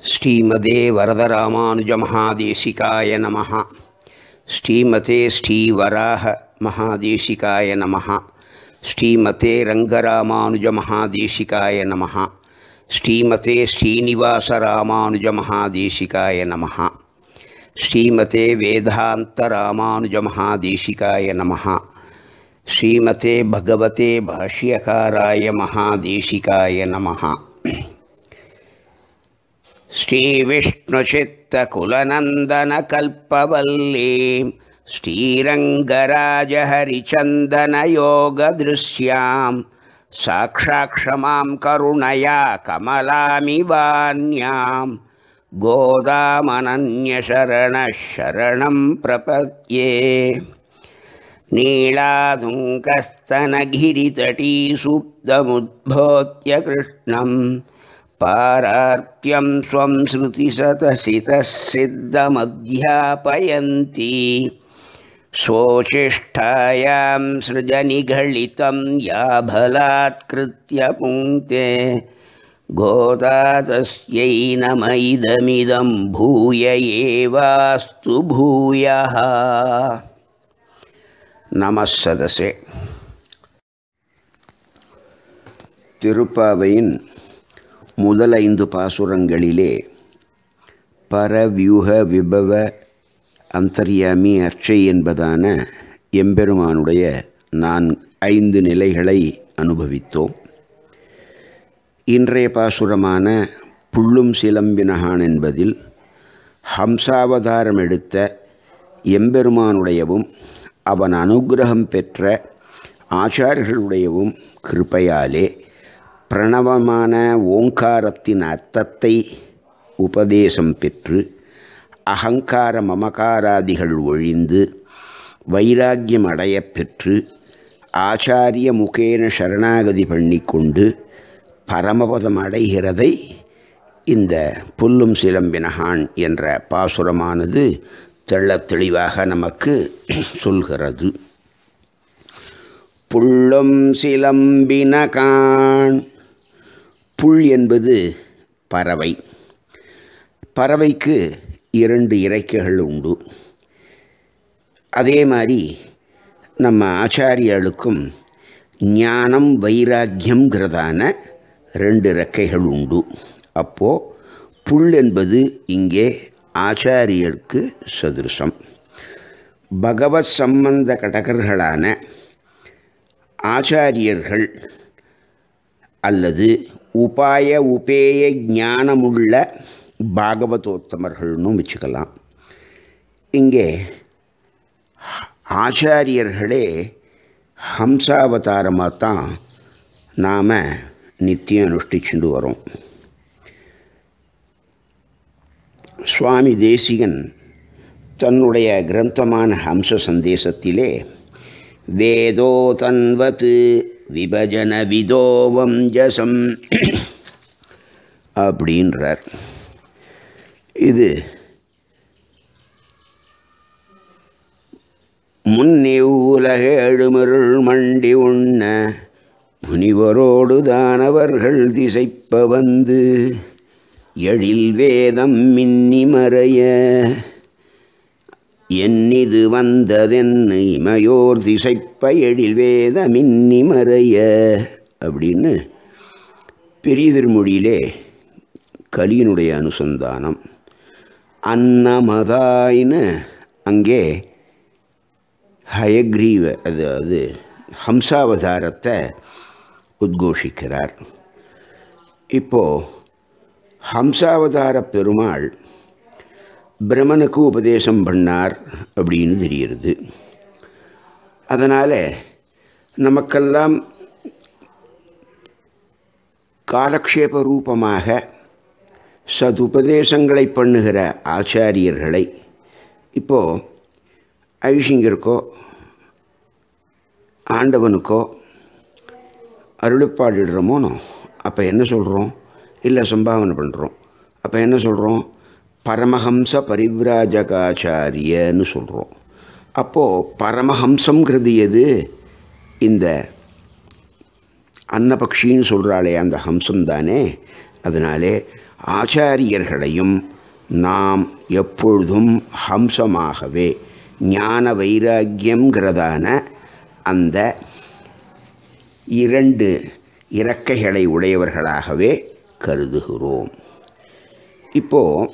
ஸ்ரீமதே வரதராமானுஜமகாதேசிகாய நமः ஸ்ரீமதே ஸ்ரீவராக மகாதேசிகாய நமः ஸ்ரீமதே ரங்கராமானுஜமகாதேசிகாய நமः ஸ்ரீமதே ஸ்ரீனிவாசராமானுஜமகாதேசிகாய நமः ஸ்ரீமதே வேதாந்தராமானுஜமகாதேசிகாய நமः ஸ்ரீமதே பகவதே பாஷ்யகாராய மகாதேசிகாய நமः श्रीविष्णुचित्तकुलनन्दनकल्पवल्लीं श्रीरङ्गराजहरिचन्दनयोगदृश्यां साक्षाक्षमां करुणया कमलामिवान्यां गोदामनन्यशरणः शरणं प्रपद्ये नीलादुङ्कस्तनगिरितटीसुप्तमुद्भोत्य कृष्णं पारार्त्यं स्वं श्रुतिशतसितः सिद्धमध्यापयन्ती स्वोचिष्ठायां सृजनिघलितं या बलात्कृत्य पुङ्क्ते गोदा तस्यै नम इदमिदं भूय एवास्तु भूयः नमः सदसे திருப்பாவையின் முதல் ஐந்து பாசுரங்களிலே பரவியூக விபவ அந்தர்யாமி அர்ச்சை என்பதான எம்பெருமானுடைய நான் ஐந்து நிலைகளை அனுபவித்தோம் இன்றைய பாசுரமான புள்ளும் சிலம்பினகான் என்பதில் ஹம்சாவதாரம் எடுத்த எம்பெருமானுடையவும் அவன் அனுகிரகம் பெற்ற ஆச்சாரியர்களுடையவும் கிருப்பையாலே பிரணவமான ஓங்காரத்தின் அர்த்தத்தை உபதேசம் பெற்று அகங்கார மமகாராதிகள் ஒழிந்து வைராக்கியம் அடையப் பெற்று ஆச்சாரிய முகேன சரணாகதி பண்ணிக்கொண்டு பரமபதம் அடைகிறதை இந்த புல்லும் சிலம்பினகான் என்ற பாசுரமானது தெள்ளத் தெளிவாக நமக்கு சொல்கிறது புள்ளும் சிலம்பினகான் புல் என்பது பறவை பறவைக்கு இரண்டு இறக்கைகள் உண்டு அதே மாதிரி நம்ம ஆச்சாரியர்களுக்கும் ஞானம் வைராக்கியங்கிறதான ரெண்டு இறக்கைகள் உண்டு அப்போது புல் என்பது இங்கே ஆச்சாரியருக்கு சதுருசம் பகவத் சம்பந்த கடகர்களான ஆச்சாரியர்கள் அல்லது உபாய உபேய ஞானமுள்ள பாகவதோத்தமர்கள்னு வச்சுக்கலாம் இங்கே ஆச்சாரியர்களே ஹம்சாவதாரமாக தான் நாம் நித்தியம் அனுஷ்டிச்சுட்டு வரோம் சுவாமி தேசிகன் தன்னுடைய கிரந்தமான ஹம்ச சந்தேசத்திலே வேதோ தன்வத் விபஜன விதோவம் ஜசம் அப்படின்றார் இது முன்னே உலக எழுமருள் மண்டி உண்ண முனிவரோடு தானவர்கள் திசைப்ப வந்து எழில் வேதம் மின்னி மறைய என்னிது வந்ததென்னு இமையோர் திசைப்ப எழில் வேத மின்னி மறைய அப்படின்னு பெரிய திருமொழியிலே கலியினுடைய அனுசந்தானம் அன்னமதாயின்னு அங்கே ஹயக்ரீவ அதாவது ஹம்சாவதாரத்தை உத்கோஷிக்கிறார் இப்போது ஹம்சாவதார பெருமாள் பிரம்மனுக்கு உபதேசம் பண்ணார் அப்படின்னு தெரிகிறது அதனால் நமக்கெல்லாம் காலக்ஷேப ரூபமாக சதுபதேசங்களை பண்ணுகிற ஆச்சாரியர்களை இப்போது ஐஷிங்கருக்கோ ஆண்டவனுக்கோ அருளிப்பாடிடுறோமோனோ அப்போ என்ன சொல்கிறோம் இல்லை சம்பாவனை பண்ணுறோம் அப்போ என்ன சொல்கிறோம் பரமஹம்ச பரிவிராஜகாச்சாரியன்னு சொல்கிறோம் அப்போது பரமஹம்சங்கிறது எது இந்த அன்னபக்ஷின்னு சொல்கிறாளே அந்த ஹம்சம் தானே அதனாலே ஆச்சாரியர்களையும் நாம் எப்பொழுதும் ஹம்சமாகவே ஞான வைராக்கியங்கிறதான அந்த இரண்டு இறக்கைகளை உடையவர்களாகவே கருதுகிறோம் இப்போது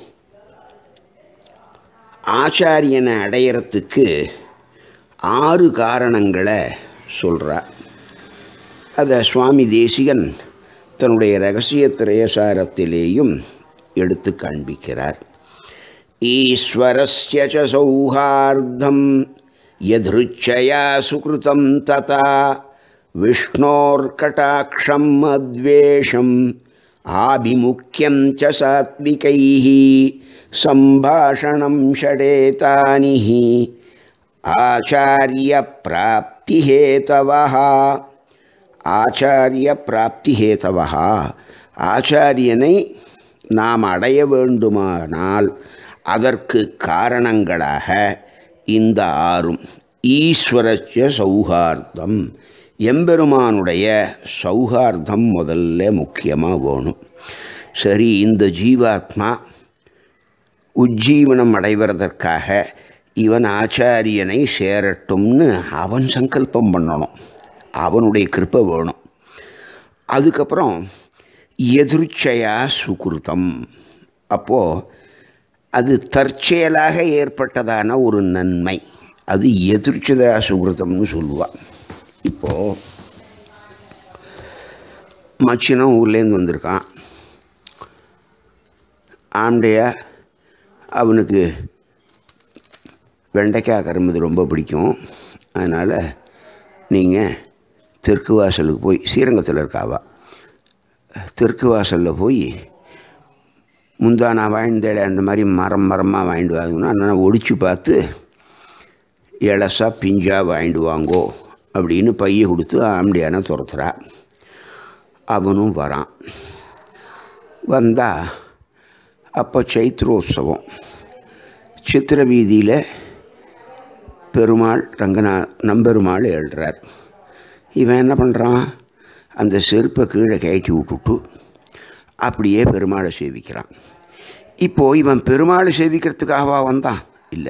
ஆச்சாரியனை அடையறத்துக்கு ஆறு காரணங்களை சொல்கிறார் அதை சுவாமி தேசிகன் தன்னுடைய ரகசிய திரயசாரத்திலேயும் எடுத்து காண்பிக்கிறார் ஈஸ்வரஸ்ய ச சௌஹார்தம் யதிருச்சயா சுகிருதம் ததா விஷ்ணோர்கட்டாட்சம் அத்வேஷம் ஆபிமுக்கியம் ச சாத்விகைः சம்பாஷணம் ஷடேதானி ஆச்சாரியப்பிராப்திஹேதவः ஆச்சாரிய பிராப்திஹேதவா ஆச்சாரியனை நாம் அடைய வேண்டுமானால் அதற்கு காரணங்களாக இந்த ஆறும் ஈஸ்வரஸ்ய சௌஹார்தம் எம்பெருமானுடைய சௌஹார்தம் முதல்ல முக்கியமாக வேணும் சரி இந்த ஜீவாத்மா உஜ்ஜீவனம் அடைவதற்காக இவன் ஆச்சாரியனை சேரட்டும்னு அவன் சங்கல்பம் பண்ணணும் அவனுடைய கிருப்பை வேணும் அதுக்கப்புறம் எதிர்ச்சையா சுகிருத்தம் அப்போது அது தற்செயலாக ஏற்பட்டதான ஒரு நன்மை அது எதிர்ச்சதா சுகிருத்தம்னு சொல்லுவாள் இப்போது மச்சினம் ஊர்லேருந்து வந்திருக்கான் ஆண்டையா அவனுக்கு வெண்டைக்காய் கரும்புது ரொம்ப பிடிக்கும் அதனால் நீங்கள் தெற்கு வாசலுக்கு போய் ஸ்ரீரங்கத்தில் இருக்காவா தெற்கு வாசலில் போய் முந்தானா வாழ்ந்தேல அந்த மாதிரி மரம் மரமாக வாங்கிட்டு வாங்கணும் அதனால் ஒடிச்சு பார்த்து இலசா பிஞ்சா வாங்கிட்டு வாங்கோ அப்படின்னு பைய கொடுத்து ஆம்படியான துரத்துறா அவனும் வரான் வந்தால் அப்போ சைத்ரோத்சவம் சித்திர வீதியில் பெருமாள் ரங்கநா நம்பெருமாள் எழுறார் இவன் என்ன பண்ணுறான் அந்த செருப்பை கீழே கயற்றி விட்டுட்டு அப்படியே பெருமாளை சேவிக்கிறான் இப்போது இவன் பெருமாளை சேவிக்கிறதுக்காகவா வந்தான் இல்லை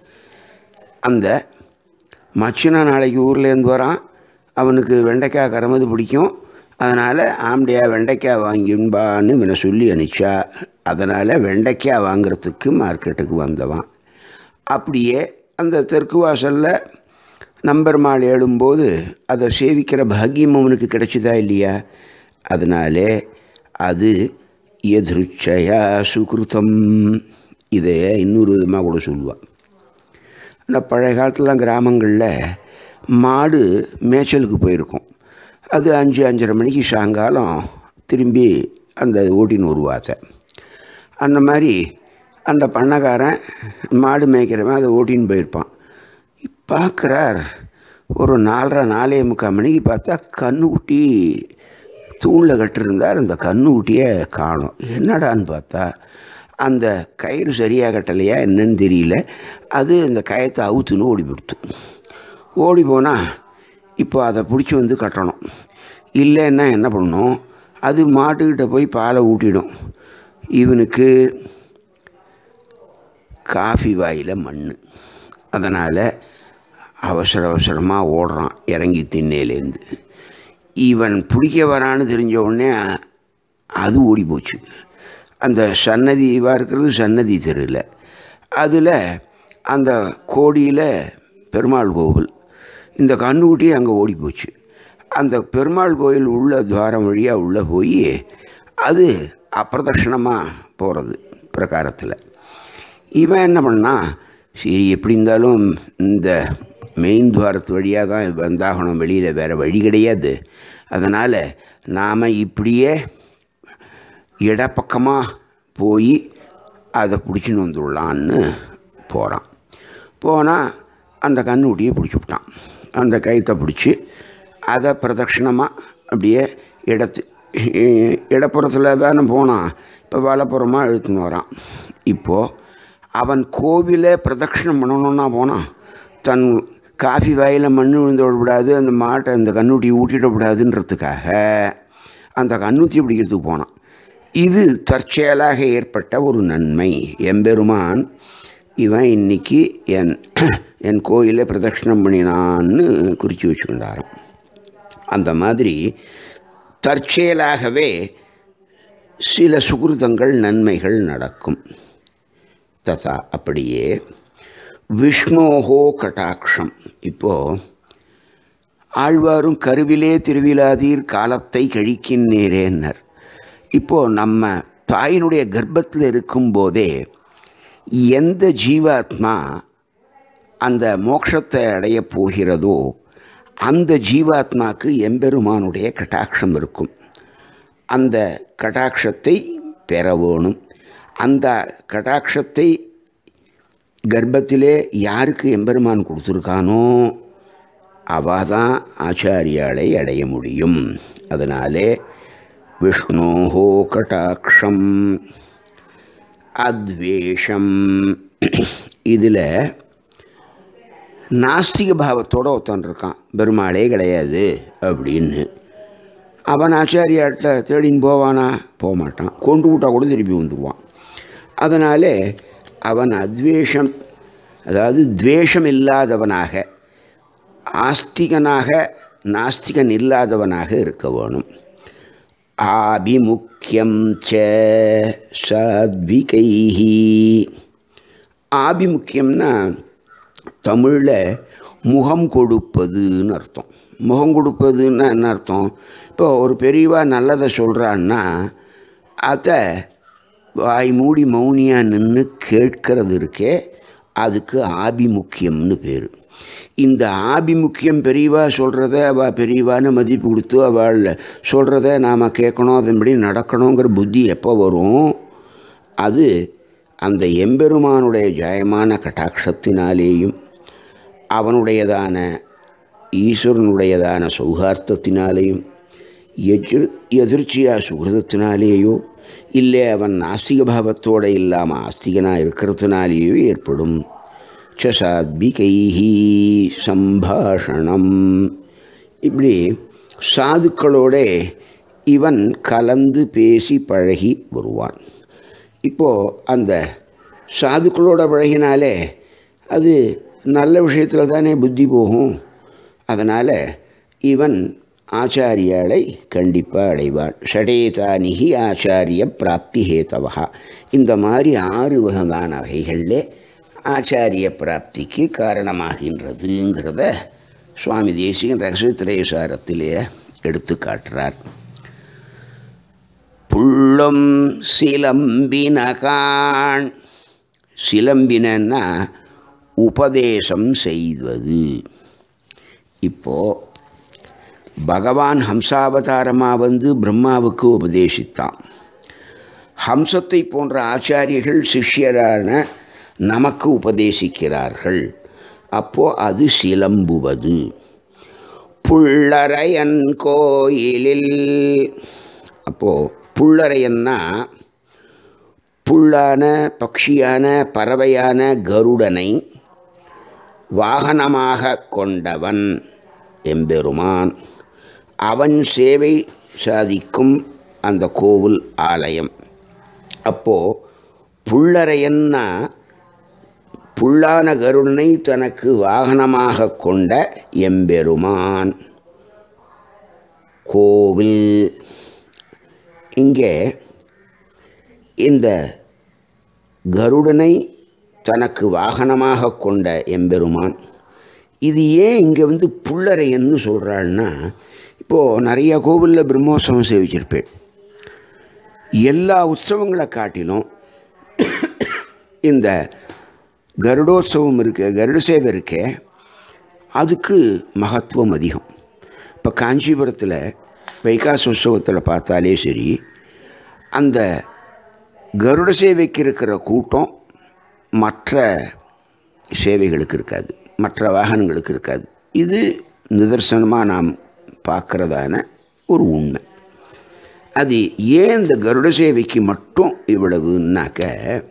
அந்த மச்சினா நாளைக்கு ஊர்லேருந்து வரான் அவனுக்கு வெண்டைக்காய் கரமது பிடிக்கும் அதனால் ஆம்படியா வெண்டைக்காய் வாங்கின்பான்னு இவனை சொல்லி அனுப்பிச்சா அதனால் வெண்டைக்காய் வாங்கிறதுக்கு மார்க்கெட்டுக்கு வந்தவன் அப்படியே அந்த தெற்கு வாசலில் நம்பெருமாள் எழும்போது அதை சேவிக்கிற பாக்கியம் அவனுக்கு கிடைச்சதா இல்லையா அதனாலே அது எதிர்ச்சயா சுகிருத்தம் இதை இன்னொரு விதமாக கூட சொல்லுவாள் அந்த பழைய காலத்துலாம் கிராமங்களில் மாடு மேய்ச்சலுக்கு போயிருக்கும் அது அஞ்சு அஞ்சரை மணிக்கு சாயங்காலம் திரும்பி அந்த ஓட்டின்னு வருவாத்த அந்த மாதிரி அந்த பண்ணக்காரன் மாடு மேய்க்கிறவன் அதை ஓட்டின்னு போயிருப்பான் பார்க்குறார் ஒரு நாலரை நாலே முக்கால் மணிக்கு பார்த்தா கண்ணுக்குட்டி தூணில் கட்டிருந்தார் அந்த கண்ணுக்குட்டியை காணும் என்னடான்னு பார்த்தா அந்த கயிறு சரியாக கட்டலையா என்னன்னு தெரியல அது அந்த கயத்தை அவுத்துன்னு ஓடி போடுத்து ஓடி போனால் இப்போ அதை பிடிச்சி வந்து கட்டணும் இல்லைன்னா என்ன பண்ணணும் அது மாட்டுக்கிட்ட போய் பாலை ஊட்டிடும் இவனுக்கு காஃபி வாயில் மண் அதனால் அவசர அவசரமாக ஓடுறான் இறங்கி திண்ணையிலேருந்து இவன் பிடிக்க வரான்னு தெரிஞ்ச உடனே அது ஓடி போச்சு அந்த சன்னதி இருக்கிறது சன்னதி தெருவில் அதில் அந்த கோடியில் பெருமாள் கோவில் இந்த கண்ணுக்குட்டி அங்கே ஓடி போச்சு அந்த பெருமாள் கோயில் உள்ள துவாரம் வழியாக உள்ளே போய் அது அப்பிரதட்சணமாக போகிறது பிரகாரத்தில் இவன் என்ன பண்ணான் சரி எப்படி இருந்தாலும் இந்த மெயின் துவாரத்து வழியாக தான் வந்தாகணும் வெளியில் வேறு வழி கிடையாது அதனால் நாம் இப்படியே இடப்பக்கமாக போய் அதை பிடிச்சின்னு வந்துடலான்னு போகிறான் போனால் அந்த கண்ணுக்குட்டியை பிடிச்சி விட்டான் அந்த கயிற்றை பிடிச்சி அதை பிரதட்சிணமாக அப்படியே இடத்து இடப்புறத்தில் தானே போனான் இப்போ வலப்புறமாக இழுத்துன்னு வரான் இப்போது அவன் கோவிலை பிரதட்சிணம் பண்ணணுன்னா போனான் தன் காஃபி வாயில் மண் விழுந்து விடக்கூடாது அந்த மாட்டை அந்த கண்ணுட்டி ஊட்டிட விடாதுன்றதுக்காக அந்த கண்ணுத்தி பிடிக்கிறதுக்கு போனான் இது தற்செயலாக ஏற்பட்ட ஒரு நன்மை எம்பெருமான் இவன் இன்னைக்கு என் என் கோயிலை பிரதட்சிணம் பண்ணினான்னு குறித்து வச்சுக்கின்றாராம் அந்த மாதிரி தற்செயலாகவே சில சுகிருதங்கள் நன்மைகள் நடக்கும் ததா அப்படியே விஷ்ணோஹோ கட்டாட்சம் இப்போது ஆழ்வாரும் கருவிலே திருவிழாதீர் காலத்தை கழிக்கின்றேன்னர் இப்போது நம்ம தாயினுடைய கர்ப்பத்தில் இருக்கும்போதே எந்த ஜீவாத்மா அந்த மோட்சத்தை அடையப் போகிறதோ அந்த ஜீவாத்மாக்கு எம்பெருமானுடைய கட்டாட்சம் இருக்கும் அந்த கட்டாட்சத்தை பெற வேணும் அந்த கட்டாட்சத்தை கர்ப்பத்திலே யாருக்கு எம்பெருமான் கொடுத்துருக்கானோ அவள் தான் ஆச்சாரியாலை அடைய முடியும் அதனாலே விஷ்ணோஹோ கட்டாட்சம் அத்வேஷம் இதில் நாஸ்திக பாவத்தோடு ஒருத்தன் இருக்கான் பெருமாளே கிடையாது அப்படின்னு அவன் ஆச்சாரியாட்ட தேடின்னு போவானா போக மாட்டான் கொண்டு விட்டா கூட திருப்பி வந்துடுவான் அதனாலே அவன் அத்வேஷம் அதாவது துவேஷம் இல்லாதவனாக ஆஸ்திகனாக நாஸ்திகன் இல்லாதவனாக இருக்க வேணும் ஆபிமுக்கியம் ச சாத்விகைஹி ஆபிமுக்கியம்னா தமிழில் முகம் கொடுப்பதுன்னு அர்த்தம் முகம் கொடுப்பதுன்னா என்ன அர்த்தம் இப்போ ஒரு பெரியவா நல்லதை சொல்கிறான்னா அதை வாய் மூடி மௌனியாக நின்று கேட்கறது இருக்கே அதுக்கு ஆபிமுக்கியம்னு பேர் இந்த ஆபிமுக்கியம் பெரியவா சொல்கிறத அவள் பெரியவான்னு மதிப்பு கொடுத்து அவள் சொல்கிறத நாம் கேட்கணும் அதன்படி நடக்கணுங்கிற புத்தி எப்போ வரும் அது அந்த எம்பெருமானுடைய ஜெயமான கட்டாட்சத்தினாலேயும் அவனுடையதான ஈஸ்வரனுடையதான சௌகார்த்தத்தினாலேயும் எதிர் எதிர்ச்சியா சுகிருதத்தினாலேயோ இல்லை அவன் நாஸ்திக பாவத்தோடு இல்லாமல் ஆஸ்திகனாக இருக்கிறதுனாலேயோ ஏற்படும் சாத்விகைஹி சம்பாஷணம் இப்படி சாதுக்களோட இவன் கலந்து பேசி பழகி வருவான் இப்போது அந்த சாதுக்களோட பழகினாலே அது நல்ல விஷயத்தில் தானே புத்தி போகும் அதனால் இவன் ஆச்சாரியாலை கண்டிப்பாக அடைவான் ஷடேதானிகி ஆச்சாரிய பிராப்தி ஹேதவா இந்த மாதிரி ஆறு வகையான வகைகளில் ஆச்சாரிய பிராப்திக்கு காரணமாகின்றதுங்கிறத சுவாமி தேசிகன் ரகசியத்திரேசாரத்திலே எடுத்து காட்டுறார் புள்ளும் சிலம்பினகான் சிலம்பினா உபதேசம் செய்வது இப்போது பகவான் ஹம்சாவதாரமாக வந்து பிரம்மாவுக்கு உபதேசித்தான் ஹம்சத்தை போன்ற ஆச்சாரியர்கள் சிஷ்யரான நமக்கு உபதேசிக்கிறார்கள் அப்போது அது சிலம்புவது புள்ளரையன் கோயிலில் அப்போது புள்ளரையன்னா புல்லான பக்ஷியான பறவையான கருடனை வாகனமாக கொண்டவன் எம்பெருமான் அவன் சேவை சாதிக்கும் அந்த கோவில் ஆலயம் அப்போது புள்ளரையன்னா புல்லான கருடனை தனக்கு வாகனமாக கொண்ட எம்பெருமான் கோவில் இங்கே இந்த கருடனை தனக்கு வாகனமாக கொண்ட எம்பெருமான் இது ஏன் இங்கே வந்து புள்ளரையன்னு சொல்கிறாள்னா இப்போது நிறைய கோவிலில் பிரம்மோற்சவம் சேவிச்சிருப்பேன் எல்லா உற்சவங்களை காட்டிலும் இந்த கருடோற்சவம் இருக்க கருட சேவை இருக்கே அதுக்கு மகத்துவம் அதிகம் இப்போ காஞ்சிபுரத்தில் வைகாச உற்சவத்தில் பார்த்தாலே சரி அந்த கருட சேவைக்கு இருக்கிற கூட்டம் மற்ற சேவைகளுக்கு இருக்காது மற்ற வாகனங்களுக்கு இருக்காது இது நிதர்சனமாக நாம் பார்க்குறதான ஒரு உண்மை அது ஏன் இந்த கருட சேவைக்கு மட்டும் இவ்வளவுன்னாக்க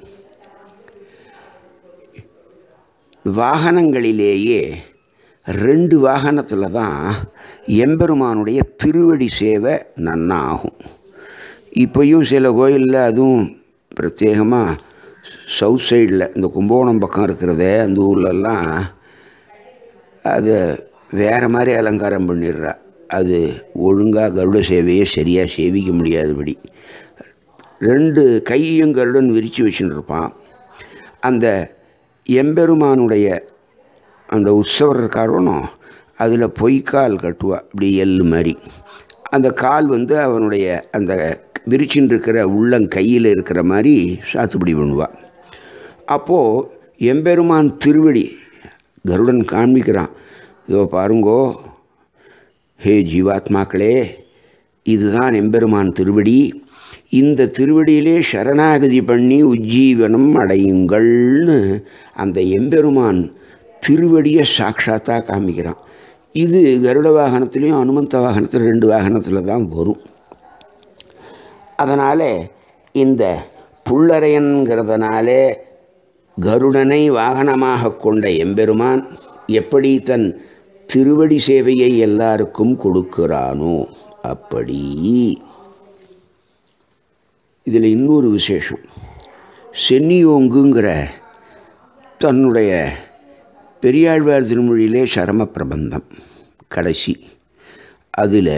வாகனங்களிலேயே ரெண்டு வாகனத்தில் தான் எம்பெருமானுடைய திருவடி சேவை நன்னா ஆகும் இப்போயும் சில கோயிலில் அதுவும் பிரத்யேகமாக சவுத் சைடில் இந்த கும்பகோணம் பக்கம் இருக்கிறதே அந்த ஊர்லெல்லாம் அதை வேறு மாதிரி அலங்காரம் பண்ணிடுறா அது ஒழுங்காக கருட சேவையை சரியாக சேவிக்க முடியாதபடி ரெண்டு கையையும் கருடன் விரித்து வச்சுன்னு இருப்பான் அந்த எம்பெருமானுடைய அந்த உற்சவர் இருக்காரோனோ அதில் பொய்க்கால் கட்டுவா இப்படி எள்ளு மாதிரி அந்த கால் வந்து அவனுடைய அந்த விரிச்சின்னு இருக்கிற உள்ளங்கையில் இருக்கிற மாதிரி சாத்துப்படி பண்ணுவாள் அப்போது எம்பெருமான் திருவடி கருடன் காண்பிக்கிறான் இதோ பாருங்கோ ஹே ஜீவாத்மாக்களே இதுதான் எம்பெருமான் திருவடி இந்த திருவடியிலே சரணாகதி பண்ணி உஜ்ஜீவனம் அடையுங்கள்னு அந்த எம்பெருமான் திருவடியை சாட்சாத்தாக காமிக்கிறான் இது கருட வாகனத்துலேயும் அனுமந்த வாகனத்தில் ரெண்டு வாகனத்தில் தான் வரும் அதனால் இந்த புள்ளரையன்கிறதுனாலே கருடனை வாகனமாக கொண்ட எம்பெருமான் எப்படி தன் திருவடி சேவையை எல்லாருக்கும் கொடுக்கிறானோ அப்படி இதில் இன்னொரு விசேஷம் சென்னியோங்குங்கிற தன்னுடைய பெரியாழ்வார் திருமொழியிலே சரம பிரபந்தம் கடைசி அதில்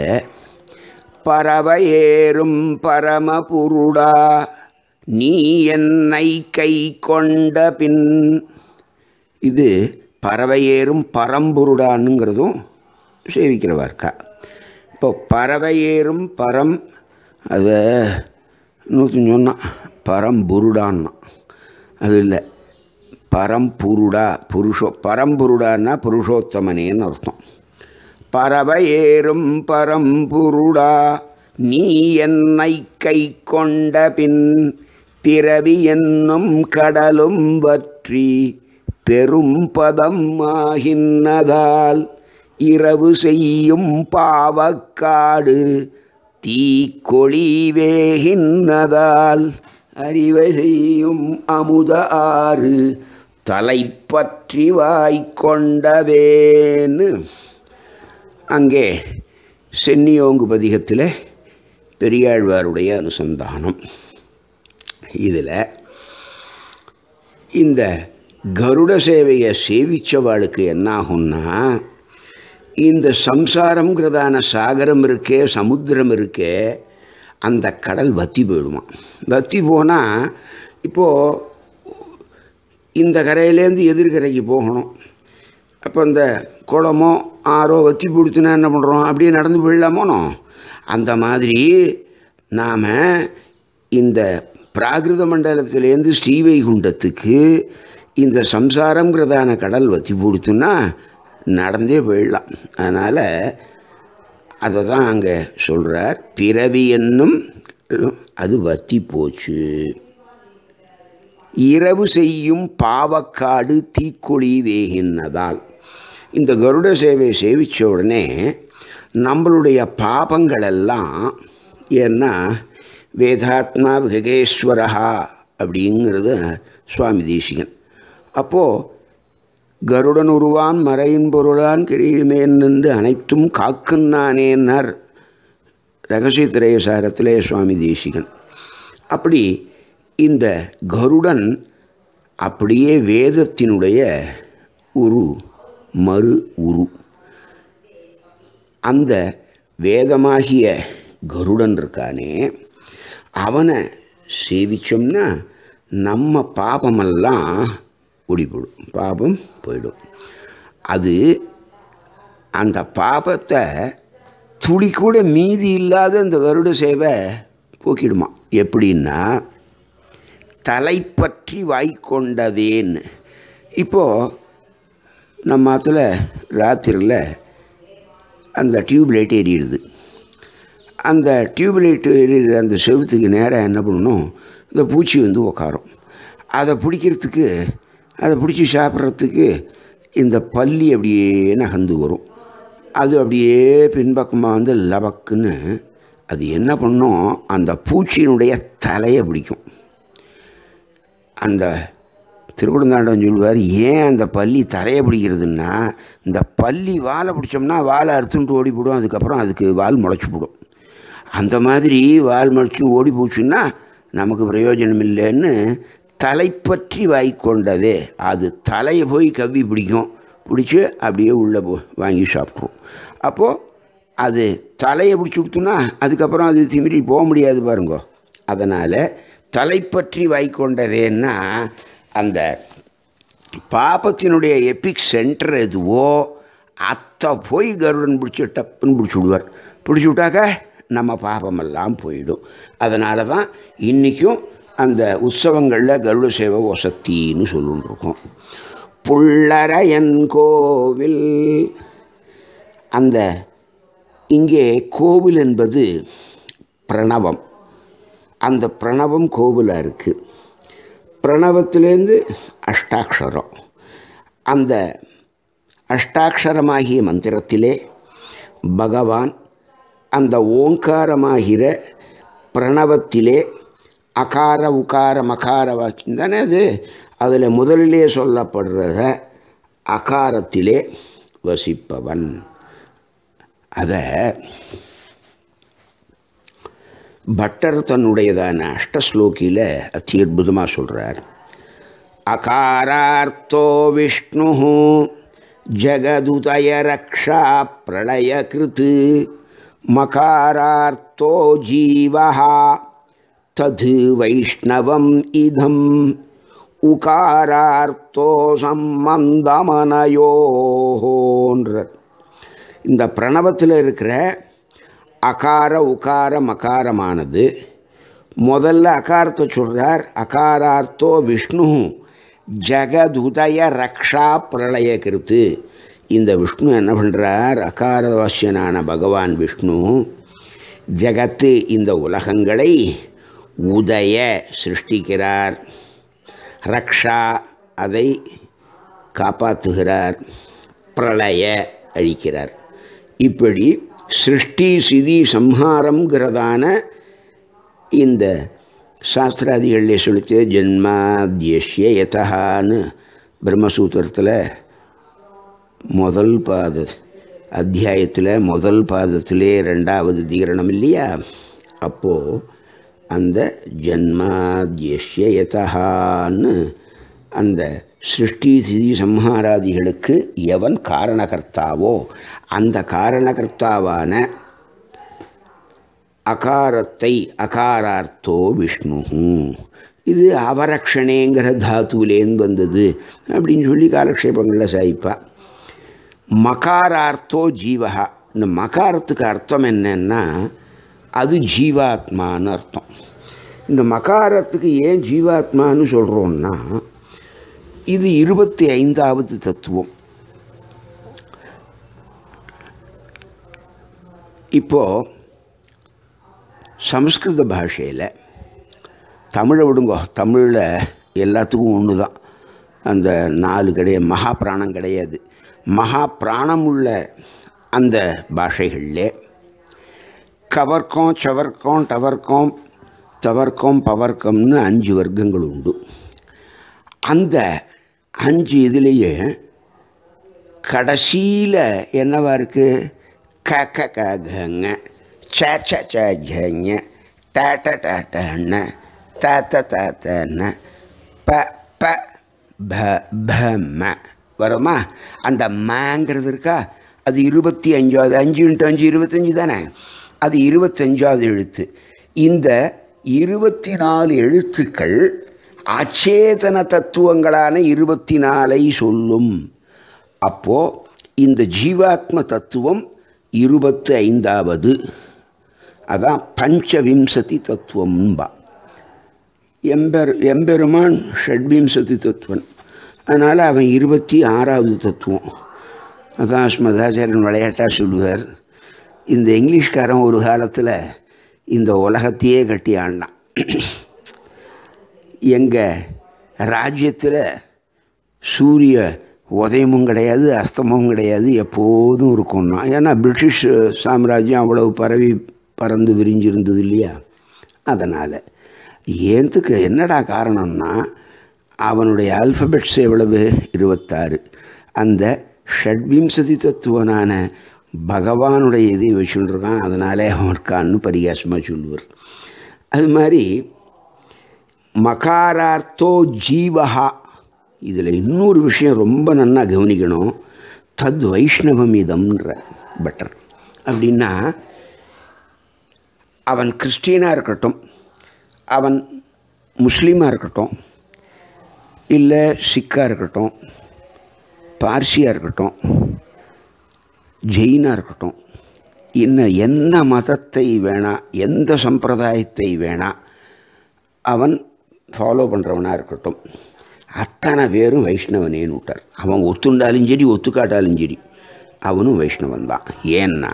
பறவையேறும் பரமபுருடா நீ என்னை கை கொண்ட பின் இது பறவையேறும் பரம்புருடானுங்கிறதும் சேவிக்கிறவார்க்கா இப்போ பறவையேறும் பரம் அதை நூற்றி சொன்னான் பரம்புருடான்னா அது இல்லை பரம்புருடா புருஷோ பரம்புருடான்னா புருஷோத்தமனேன்னு அர்த்தம் பறவையேறும் பரம்புருடா நீ என்னை கை கொண்ட பின் பிறவி என்னும் கடலும் வற்றி பெரும் பதம் ஆகின்னதால் இரவு செய்யும் பாவக்காடு தீக்கொழி வேகின்னதால் அறிவை செய்யும் அமுத ஆறு தலைப்பற்றி வாய்க்கொண்டவேன்னு அங்கே சென்னியோங்கு பதிகத்தில் பெரியாழ்வாருடைய அனுசந்தானம் இதில் இந்த கருட சேவையை சேவித்தவாளுக்கு என்னாகும்னா இந்த சம்சாரங்கிறதான சாகரம் இருக்கே சமுத்திரம் இருக்கே அந்த கடல் வத்தி போயிடுமா வத்தி போனால் இப்போது இந்த கரையிலேருந்து எதிர்கரைக்கு போகணும் அப்போ இந்த குளமோ ஆறோ வத்தி பிடிச்சுனா என்ன பண்ணுறோம் அப்படியே நடந்து போயிடலாமோனோ அந்த மாதிரி நாம் இந்த பிராகிருத மண்டலத்திலேருந்து ஸ்ரீவைகுண்டத்துக்கு இந்த சம்சாரங்கிறதான கடல் வத்தி பிடிச்சுன்னா நடந்தே போயிடலாம் அதனால் அதை தான் அங்கே சொல்கிறார் பிறவி என்னும் அது வத்தி போச்சு இரவு செய்யும் பாவக்காடு தீக்கொழி வேகின்னதால் இந்த கருட சேவை சேவித்த உடனே நம்மளுடைய பாபங்களெல்லாம் ஏன்னா வேதாத்மா விககேஸ்வரஹா அப்படிங்கிறது சுவாமி தேசிகன் அப்போது கருடன் உருவான் மறையின் பொருளான் கிழிமேன் நின்று அனைத்தும் காக்குன்னானேன்னார் ரகசிய திரையசாரத்திலே சுவாமி தேசிகன் அப்படி இந்த கருடன் அப்படியே வேதத்தினுடைய ஒரு மறு உரு அந்த வேதமாகிய கருடன் இருக்கானே அவனை சேவிச்சோம்னா நம்ம பாபமெல்லாம் ஓடிப்போடும் பாபம் போயிடும் அது அந்த பாபத்தை துளி கூட மீதி இல்லாத இந்த கருட சேவை போக்கிடுமா எப்படின்னா தலைப்பற்றி வாய்க்கொண்டதேன்னு இப்போது நம்ம அதில் ராத்திரியில் அந்த டியூப் லைட் எரியிடுது அந்த டியூப் லைட் எரியிற அந்த செவுத்துக்கு நேராக என்ன பண்ணணும் இந்த பூச்சி வந்து உக்காரும் அதை பிடிக்கிறதுக்கு அதை பிடிச்சி சாப்பிட்றதுக்கு இந்த பல்லி அப்படியே நகர்ந்து வரும் அது அப்படியே பின்பக்கமாக வந்து லபக்குன்னு அது என்ன பண்ணும் அந்த பூச்சியினுடைய தலையை பிடிக்கும் அந்த திருக்குடந்தாண்டம் சொல்லுவார் ஏன் அந்த பள்ளி தரையை பிடிக்கிறதுன்னா இந்த பள்ளி வாலை பிடிச்சோம்னா வாலை அறுத்துட்டு ஓடி போடும் அதுக்கப்புறம் அதுக்கு வால் முளைச்சி போடும் அந்த மாதிரி வால் மடிச்சு ஓடி போச்சுன்னா நமக்கு பிரயோஜனம் இல்லைன்னு தலைப்பற்றி வாய்க்கொண்டதே அது தலையை போய் கவ்வி பிடிக்கும் பிடிச்சி அப்படியே உள்ளே போ வாங்கி சாப்பிட்ருவோம் அப்போது அது தலையை பிடிச்சி விட்டுனா அதுக்கப்புறம் அது திமிரி போக முடியாது பாருங்க அதனால் தலைப்பற்றி வாய்க்கொண்டதேன்னா அந்த பாபத்தினுடைய எபிக் சென்டர் எதுவோ அத்தை போய் கருடன் பிடிச்சி டப்புன்னு பிடிச்சி விடுவார் பிடிச்சி விட்டாக்க நம்ம பாபமெல்லாம் போயிடும் அதனால தான் இன்றைக்கும் அந்த உற்சவங்களில் கருட சேவை வசத்தின்னு சொல்லின்னு இருக்கோம் புள்ளரையன் கோவில் அந்த இங்கே கோவில் என்பது பிரணவம் அந்த பிரணவம் கோவிலாக இருக்குது பிரணவத்திலேருந்து அஷ்டாட்சரம் அந்த அஷ்டாட்சரமாகிய மந்திரத்திலே பகவான் அந்த ஓங்காரமாகிற பிரணவத்திலே அகார உகார மகார வாக்கியம் தானே அது அதில் முதலிலே சொல்லப்படுறத அகாரத்திலே வசிப்பவன் அதை பட்டர் தன்னுடையதான அஷ்டஸ்லோகியில் அத்தி அற்புதமாக சொல்கிறார் அகாரார்த்தோ விஷ்ணு ஜகதுதய ரக்ஷா பிரளய கிருத்து மகாரார்த்தோ ஜீவா தது வைஷ்ணவம் இதம் உகாரார்த்தோ சம்பந்தமனயோன்ற இந்த பிரணவத்தில் இருக்கிற அகார உகார மகாரமானது முதல்ல அகாரத்தை சொல்கிறார் அகாரார்த்தோ விஷ்ணு ஜகதுதய ரக்ஷா பிரளய கிருத்து இந்த விஷ்ணு என்ன பண்ணுறார் அகாரவாசியனான பகவான் விஷ்ணு ஜகத்து இந்த உலகங்களை உதய சிருஷ்டிக்கிறார் ரக்ஷா அதை காப்பாற்றுகிறார் பிரளய அழிக்கிறார் இப்படி சிருஷ்டி சிதி சம்ஹாரங்கிறதான இந்த சாஸ்திராதிகளில் சொல்லித்து ஜென்மாத்யஷ்ய யதான்னு பிரம்மசூத்திரத்தில் முதல் பாத அத்தியாயத்தில் முதல் பாதத்திலே ரெண்டாவது தீரணம் இல்லையா அப்போது அந்த ஜன்மாத்யஷ்ய யதான்னு அந்த சிருஷ்டி சிதி சம்ஹாராதிகளுக்கு எவன் காரணகர்த்தாவோ அந்த காரணகர்த்தாவான அகாரத்தை அகாரார்த்தோ விஷ்ணு இது அவரக்ஷணேங்கிற தாத்துவிலேருந்து வந்தது அப்படின்னு சொல்லி காலக்ஷேபங்களில் சாய்ப்பா மகாரார்த்தோ ஜீவகா இந்த மகாரத்துக்கு அர்த்தம் என்னன்னா அது ஜீவாத்மான்னு அர்த்தம் இந்த மகாரத்துக்கு ஏன் ஜீவாத்மான்னு சொல்கிறோன்னா இது இருபத்தி ஐந்தாவது தத்துவம் இப்போது சம்ஸ்கிருத பாஷையில் தமிழை விடுங்கோ தமிழில் எல்லாத்துக்கும் ஒன்று தான் அந்த நாலு கிடையாது மகா பிராணம் கிடையாது மகா பிராணம் உள்ள அந்த பாஷைகளில் கவர்க்கம் சவர்க்கம் டவர்க்கம் தவர்க்கம் பவர்க்கம்னு அஞ்சு வர்க்கங்கள் உண்டு அந்த அஞ்சு இதுலேயே கடைசியில் என்னவா இருக்குது க க க கங்க ச ச ச ஜங்க ட ட ட டன்னு த த த தன்னு ப ப ப ப ம வருமா அந்த மங்கிறது இருக்கா அது இருபத்தி அஞ்சாவது அஞ்சு இன்ட்டு அஞ்சு இருபத்தஞ்சு தானே அது இருபத்தஞ்சாவது எழுத்து இந்த இருபத்தி நாலு எழுத்துக்கள் அச்சேதன தத்துவங்களான இருபத்தி நாலை சொல்லும் அப்போது இந்த ஜீவாத்ம தத்துவம் இருபத்து ஐந்தாவது அதான் பஞ்சவிம்சதி தத்துவம்பா எம்பெர் எம்பெருமான் ஷட்விம்சதி தத்துவன் அதனால் அவன் இருபத்தி ஆறாவது தத்துவம் அதான் ஸ்மதாச்சாரியன் விளையாட்டாக சொல்லுவார் இந்த இங்கிலீஷ்காரன் ஒரு காலத்தில் இந்த உலகத்தையே கட்டி ஆண்டான் எங்கள் ராஜ்யத்தில் சூரிய உதயமும் கிடையாது அஸ்தமமும் கிடையாது எப்போதும் இருக்கும்னா ஏன்னா பிரிட்டிஷ் சாம்ராஜ்யம் அவ்வளவு பரவி பறந்து விரிஞ்சிருந்தது இல்லையா அதனால் ஏன்த்துக்கு என்னடா காரணம்னா அவனுடைய ஆல்ஃபபெட்ஸ் எவ்வளவு இருபத்தாறு அந்த ஷட்விம்சதி தத்துவனான பகவானுடைய இதை வச்சுட்டுருக்கான் அதனாலே அவன் இருக்கான்னு பரிகாசமாக சொல்லுவார் அது மாதிரி மகாரார்த்தோ ஜீவஹா இதில் இன்னொரு விஷயம் ரொம்ப நன்னா கவனிக்கணும் தத் வைஷ்ணவம் இதம்ன்ற பெட்டர் அப்படின்னா அவன் கிறிஸ்டியனாக இருக்கட்டும் அவன் முஸ்லீமாக இருக்கட்டும் இல்லை சிக்காக இருக்கட்டும் பார்சியாக இருக்கட்டும் ஜெயினாக இருக்கட்டும் இன்னும் எந்த மதத்தை வேணா எந்த சம்பிரதாயத்தை வேணா அவன் ஃபாலோ பண்ணுறவனாக இருக்கட்டும் அத்தனை பேரும் வைஷ்ணவனேன்னு விட்டார் அவன் ஒத்துண்டாலும் சரி ஒத்துக்காட்டாலும் சரி அவனும் வைஷ்ணவன் தான் ஏன்னா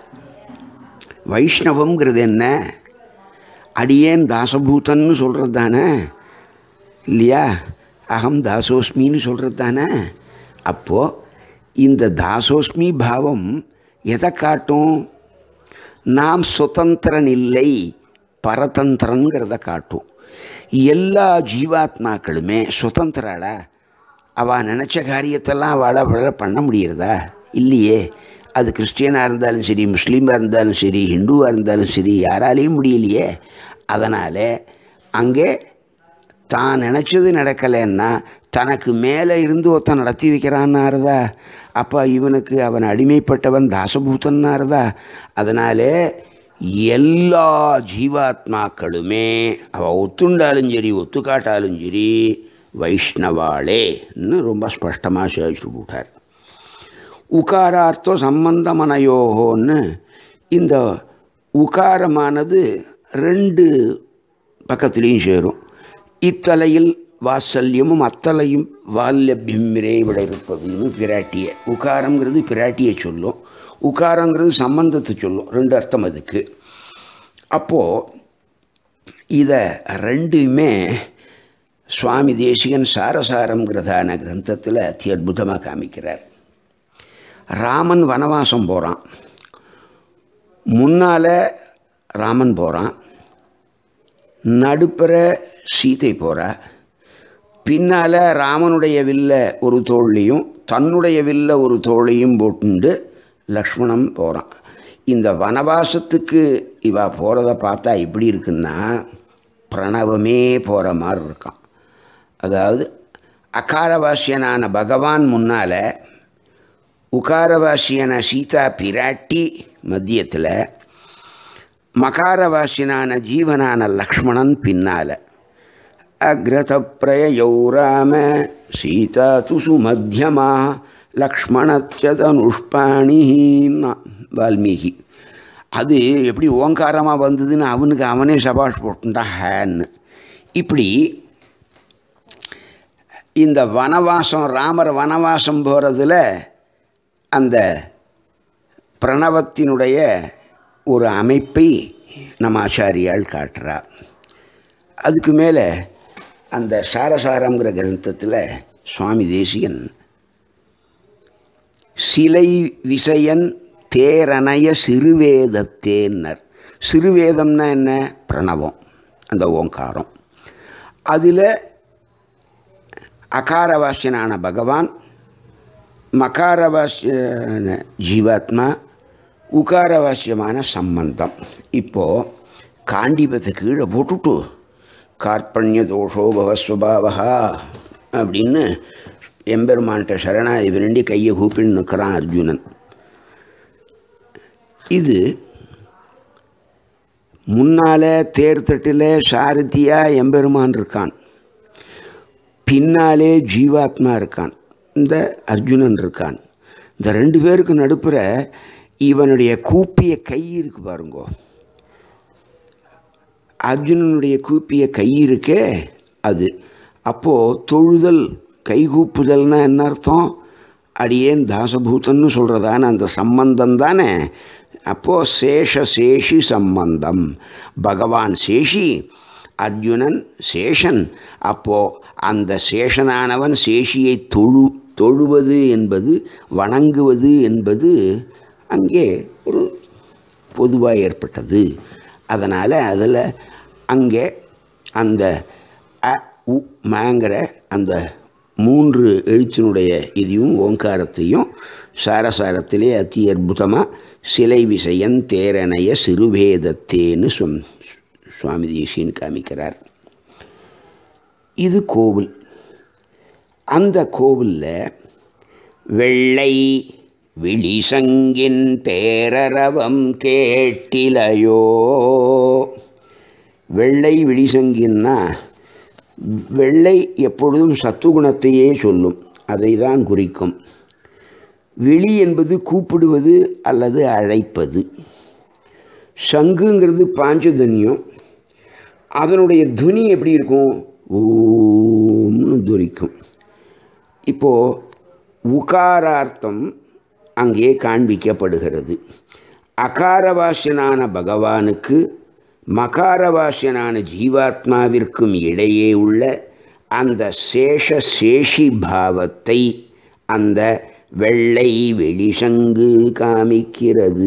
வைஷ்ணவங்கிறது என்ன அடியேன் தாசபூதன்னு சொல்கிறது தானே இல்லையா அகம் தாசோஸ்மின்னு சொல்கிறது தானே அப்போது இந்த தாசோஸ்மி பாவம் எதை காட்டும் நாம் சுதந்திரன் இல்லை பரதந்திரங்கிறத காட்டும் எல்லா ஜீவாத்மாக்களுமே சுதந்திராளா அவள் நினச்ச காரியத்தெல்லாம் அவளை அவளை பண்ண முடியறதா இல்லையே அது கிறிஸ்டியனாக இருந்தாலும் சரி முஸ்லீமாக இருந்தாலும் சரி ஹிந்துவாக இருந்தாலும் சரி யாராலையும் முடியலையே அதனால் அங்கே தான் நினச்சது நடக்கலைன்னா தனக்கு மேலே இருந்து ஒருத்தன் நடத்தி வைக்கிறான்னாருதா அப்போ இவனுக்கு அவன் அடிமைப்பட்டவன் தாசபூத்தன்னாருதா அதனால் எல்லா ஜீவாத்மாக்களுமே அவள் ஒத்துண்டாலும் சரி ஒத்துக்காட்டாலும் சரி வைஷ்ணவாளேன்னு ரொம்ப ஸ்பஷ்டமாக சேவிச்சு போட்டார் உகாரார்த்தம் சம்பந்தமனையோகோன்னு இந்த உகாரமானது ரெண்டு பக்கத்துலேயும் சேரும் இத்தலையில் வாத்சல்யமும் அத்தலையும் வால்யபியம் விட இருப்பதுன்னு பிராட்டிய உகாரங்கிறது பிராட்டியை சொல்லும் உகாரங்கிறது சம்பந்தத்தை சொல்லும் ரெண்டு அர்த்தம் அதுக்கு அப்போது இதை ரெண்டுமே சுவாமி தேசிகன் சாரசாரங்கிறதான கிரந்தத்தில் அத்தி அற்புதமாக காமிக்கிறார் ராமன் வனவாசம் போகிறான் முன்னால் ராமன் போகிறான் நடுப்புற சீதை போகிறா பின்னால் ராமனுடைய வில்ல ஒரு தோல்லையும் தன்னுடைய வில்ல ஒரு தோளையும் போட்டுண்டு லக்ஷ்மணன் போகிறான் இந்த வனவாசத்துக்கு இவ போகிறத பார்த்தா எப்படி இருக்குன்னா பிரணவமே போகிற மாதிரி இருக்கான் அதாவது அகாரவாசியனான பகவான் முன்னால் உகாரவாசியன சீதா பிராட்டி மத்தியத்தில் மகாரவாசியனான ஜீவனான லக்ஷ்மணன் பின்னால் அக்ரதப்பிரயௌ ராம சீதா துசு மத்தியமா லக்ஷ்மணச்சதனுஷ்பாணின்னா வால்மீகி அது எப்படி ஓங்காரமாக வந்ததுன்னு அவனுக்கு அவனே சபாஷ் போட்டுட்டான் ஹேன்னு இப்படி இந்த வனவாசம் ராமர் வனவாசம் போகிறதுல அந்த பிரணவத்தினுடைய ஒரு அமைப்பை நம்ம ஆச்சாரியால் காட்டுறா அதுக்கு மேலே அந்த சாரசாரங்கிற கிரந்தத்தில் சுவாமி தேசிகன் சிலை விசயன் தேரணைய சிறுவேதத்தேன்னர் சிறுவேதம்னா என்ன பிரணவம் அந்த ஓங்காரம் அதில் அகாரவாசியனான பகவான் மகாரவாசிய ஜீவாத்மா உகாரவாசியமான சம்பந்தம் இப்போது காண்டிபத்தை கீழே போட்டுட்டு கார்பண்ய தோஷோ பவஸ்வபாவா அப்படின்னு எம்பெருமான்கிட்ட சரணாதி விரண்டி கையை கூப்பின்னு நிற்கிறான் அர்ஜுனன் இது முன்னால் தேர்தட்டில் சாரதியாக எம்பெருமான் இருக்கான் பின்னாலே ஜீவாத்மா இருக்கான் இந்த அர்ஜுனன் இருக்கான் இந்த ரெண்டு பேருக்கு நடுப்புற இவனுடைய கூப்பிய கை இருக்கு பாருங்கோ அர்ஜுனனுடைய கூப்பிய கை இருக்கே அது அப்போது தொழுதல் கைகூப்புதல்னா என்ன அர்த்தம் அடியேன் தாசபூதன்னு சொல்கிறதான அந்த சம்பந்தம் தானே அப்போது சேஷ சேஷி சம்பந்தம் பகவான் சேஷி அர்ஜுனன் சேஷன் அப்போது அந்த சேஷனானவன் சேஷியை தொழு தொழுவது என்பது வணங்குவது என்பது அங்கே ஒரு பொதுவாக ஏற்பட்டது அதனால் அதில் அங்கே அந்த அ உ மங்கிற அந்த மூன்று எழுத்தினுடைய இதையும் ஓங்காரத்தையும் சாரசாரத்திலே அதி அற்புதமாக சிலை விஷயன் தேரனைய சிறுவேதத்தேன்னு சும் சுவாமி தேசியன் காமிக்கிறார் இது கோவில் அந்த கோவிலில் வெள்ளை விழிசங்கின் பேரரவம் கேட்டிலையோ வெள்ளை விழிசங்கின்னா வெள்ளை எப்பொழுதும் சத்துகுணத்தையே சொல்லும் அதை தான் குறிக்கும் விழி என்பது கூப்பிடுவது அல்லது அழைப்பது சங்குங்கிறது பாஞ்சதனியம் அதனுடைய துனி எப்படி இருக்கும் ஓம்னு துரிக்கும் இப்போது உகாரார்த்தம் அங்கே காண்பிக்கப்படுகிறது அகாரவாசியனான பகவானுக்கு மகாரவாசியனான ஜீவாத்மாவிற்கும் இடையே உள்ள அந்த சேஷ சேஷி பாவத்தை அந்த வெள்ளை வெளிசங்கு காமிக்கிறது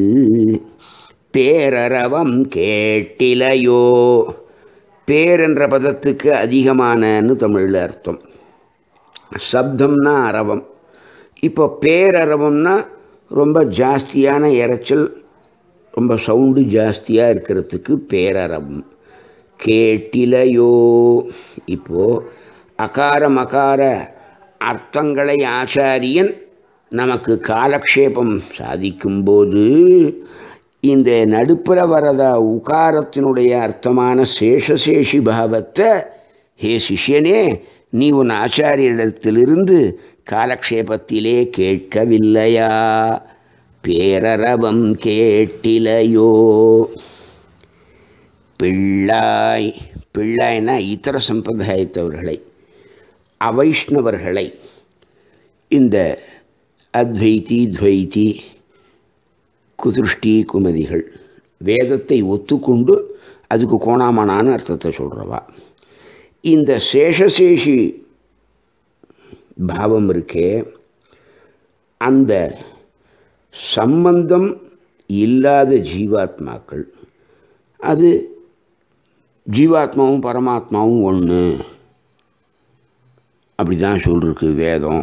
பேரரவம் கேட்டிலையோ பேர் என்ற பதத்துக்கு அதிகமானன்னு தமிழில் அர்த்தம் சப்தம்னா அரவம் இப்போ பேரரவம்னா ரொம்ப ஜாஸ்தியான இரைச்சல் ரொம்ப சவுண்டு ஜாஸ்தியாக இருக்கிறதுக்கு பேரரவம் கேட்டிலையோ இப்போது அகார மகார அர்த்தங்களை ஆச்சாரியன் நமக்கு காலக்ஷேபம் சாதிக்கும்போது இந்த நடுப்புற வரதா உகாரத்தினுடைய அர்த்தமான சேஷசேஷி பாவத்தை ஹே சிஷ்யனே நீ உன் ஆச்சாரியரிடத்திலிருந்து காலக்ஷேபத்திலே கேட்கவில்லையா பேரரவம் கேட்டிலையோ பிள்ளாய் பிள்ளாய்னா இதர சம்பிரதாயத்தவர்களை அவைஷ்ணவர்களை இந்த அத்வைத்தி துவைத்தி குதிருஷ்டி குமதிகள் வேதத்தை ஒத்துக்கொண்டு அதுக்கு கோணாமனான அர்த்தத்தை சொல்கிறவா இந்த சேஷசேஷி பாவம் இருக்கே அந்த சம்பந்தம் இல்லாத ஜீவாத்மாக்கள் அது ஜீவாத்மாவும் பரமாத்மாவும் ஒன்று அப்படி தான் சொல்லிருக்கு வேதம்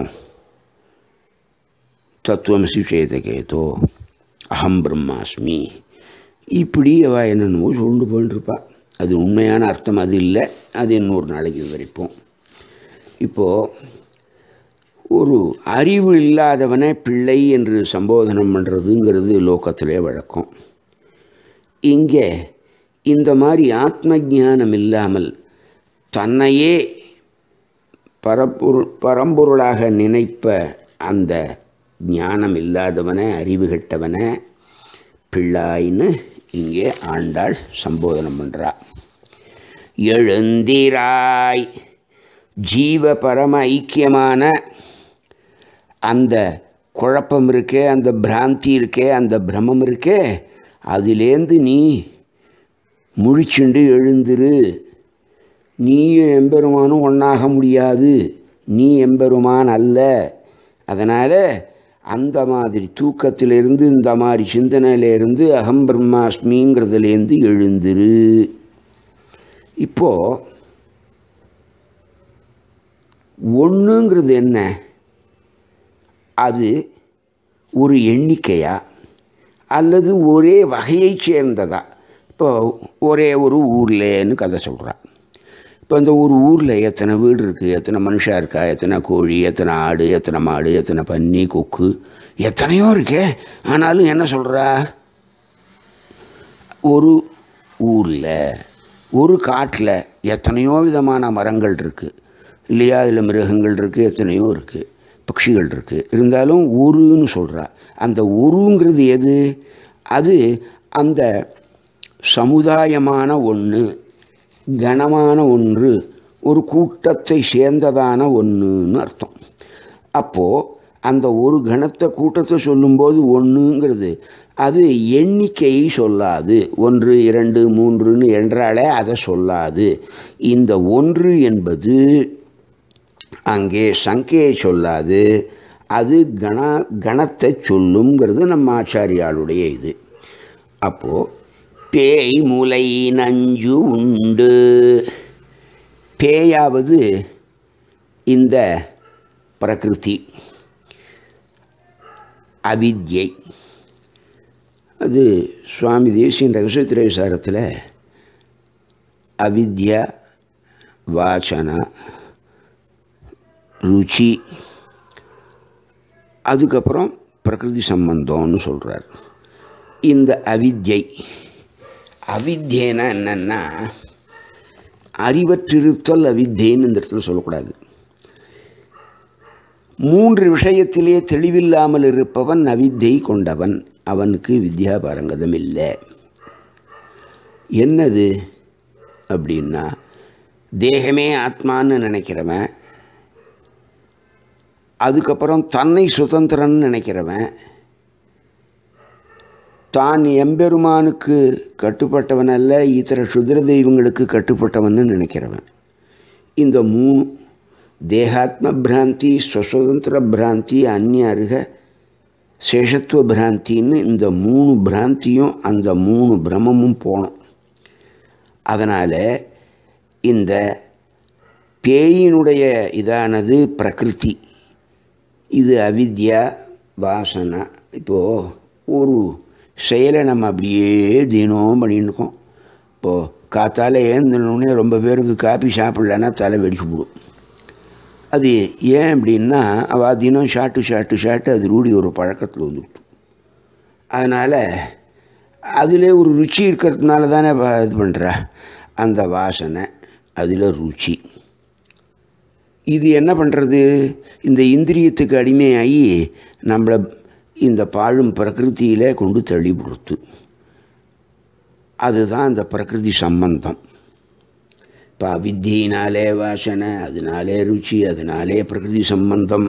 தத்துவமசி சேதகேதோ அகம் பிரம்மாஸ்மி இப்படி அவள் என்னென்னமோ சொல்லிட்டு போயிட்டுருப்பா அது உண்மையான அர்த்தம் அது இல்லை அது இன்னொரு நாளைக்கு விவரிப்போம் இப்போது ஒரு அறிவு இல்லாதவனை பிள்ளை என்று சம்போதனம் பண்ணுறதுங்கிறது லோக்கத்திலே வழக்கம் இங்கே இந்த மாதிரி ஆத்ம ஞானம் இல்லாமல் தன்னையே பரப்பொருள் பரம்பொருளாக நினைப்ப அந்த ஞானம் இல்லாதவனை அறிவு கெட்டவனை பிள்ளாயின்னு இங்கே ஆண்டாள் சம்போதனம் பண்ணுறா எழுந்திராய் ஜீவ பரம ஐக்கியமான அந்த குழப்பம் இருக்கே அந்த பிராந்தி இருக்கே அந்த பிரமம் இருக்கே அதிலேந்து நீ முழிச்சுண்டு எழுந்திரு நீயும் எம்பெருமானும் ஒன்றாக முடியாது நீ எம்பெருமான் அல்ல அதனால் அந்த மாதிரி தூக்கத்திலிருந்து இந்த மாதிரி சிந்தனையிலேருந்து அகம் பிரம்மாஸ்மிங்கிறதுலேருந்து எழுந்திரு இப்போது ஒன்றுங்கிறது என்ன அது ஒரு எண்ணிக்கையா அல்லது ஒரே வகையைச் சேர்ந்ததா இப்போ ஒரே ஒரு ஊர்லேன்னு கதை சொல்கிறா இப்போ இந்த ஒரு ஊரில் எத்தனை வீடு இருக்குது எத்தனை மனுஷா இருக்கா எத்தனை கோழி எத்தனை ஆடு எத்தனை மாடு எத்தனை பன்னி கொக்கு எத்தனையோ இருக்கே ஆனாலும் என்ன சொல்கிறா ஒரு ஊரில் ஒரு காட்டில் எத்தனையோ விதமான மரங்கள் இருக்குது இல்லையா அதில் மிருகங்கள் இருக்குது எத்தனையோ இருக்குது பட்சிகள் இருக்குது இருந்தாலும் ஒருன்னு சொல்கிறா அந்த ஒருங்கிறது எது அது அந்த சமுதாயமான ஒன்று கனமான ஒன்று ஒரு கூட்டத்தை சேர்ந்ததான ஒன்றுன்னு அர்த்தம் அப்போது அந்த ஒரு கணத்தை கூட்டத்தை சொல்லும்போது ஒன்றுங்கிறது அது எண்ணிக்கையை சொல்லாது ஒன்று இரண்டு மூன்றுன்னு என்றாலே அதை சொல்லாது இந்த ஒன்று என்பது அங்கே சங்கையை சொல்லாது அது கண கணத்தை சொல்லுங்கிறது நம்ம ஆச்சாரியாளுடைய இது அப்போது பேய் முலை நஞ்சு உண்டு பேயாவது இந்த பிரகிருதி அவித்யை அது சுவாமி தேசியன் ரகசியத்திரை விசாரத்தில் அவித்யா வாசனா ருச்சி அதுக்கப்புறம் பிரகிருதி சம்பந்தம்னு சொல்கிறார் இந்த அவித்யை அவித்யனா என்னென்னா அறிவற்றிருத்தல் அவித்யன்னு இந்த இடத்துல சொல்லக்கூடாது மூன்று விஷயத்திலே தெளிவில்லாமல் இருப்பவன் அவித்தை கொண்டவன் அவனுக்கு வித்யா பாரங்கதம் இல்லை என்னது அப்படின்னா தேகமே ஆத்மான்னு நினைக்கிறவன் அதுக்கப்புறம் தன்னை சுதந்திரன்னு நினைக்கிறவன் தான் எம்பெருமானுக்கு கட்டுப்பட்டவன் அல்ல இத்தர சுதிர தெய்வங்களுக்கு கட்டுப்பட்டவன்னு நினைக்கிறவன் இந்த மூணு தேகாத்ம பிராந்தி ஸ்வசுதந்திர பிராந்தி அந்நிய அருக சேஷத்துவ பிராந்தின்னு இந்த மூணு பிராந்தியும் அந்த மூணு பிரமமும் போனோம் அதனால் இந்த பேயினுடைய இதானது பிரகிருதி இது அவித்யா வாசனா இப்போது ஒரு செயலை நம்ம அப்படியே தினம் பண்ணின்னு இருக்கோம் இப்போது காத்தால் ஏந்தினோடனே ரொம்ப பேருக்கு காப்பி சாப்பிட்லன்னா தலை வெடிச்சு விடும் அது ஏன் அப்படின்னா அவள் தினம் ஷாட்டு ஷாட்டு ஷாட்டு அது ரூடி ஒரு பழக்கத்தில் வந்துவிட்டு அதனால் அதில் ஒரு ருச்சி இருக்கிறதுனால தானே அவ இது பண்ணுறா அந்த வாசனை அதில் ருச்சி இது என்ன பண்ணுறது இந்த இந்திரியத்துக்கு அடிமையாகி நம்மளை இந்த பாழும் பிரகிருத்தியில் கொண்டு தள்ளிவிடுத்து அதுதான் அந்த பிரகிருதி சம்பந்தம் இப்போ அவித்தியினாலே வாசனை அதனாலே ருச்சி அதனாலே பிரகிருதி சம்பந்தம்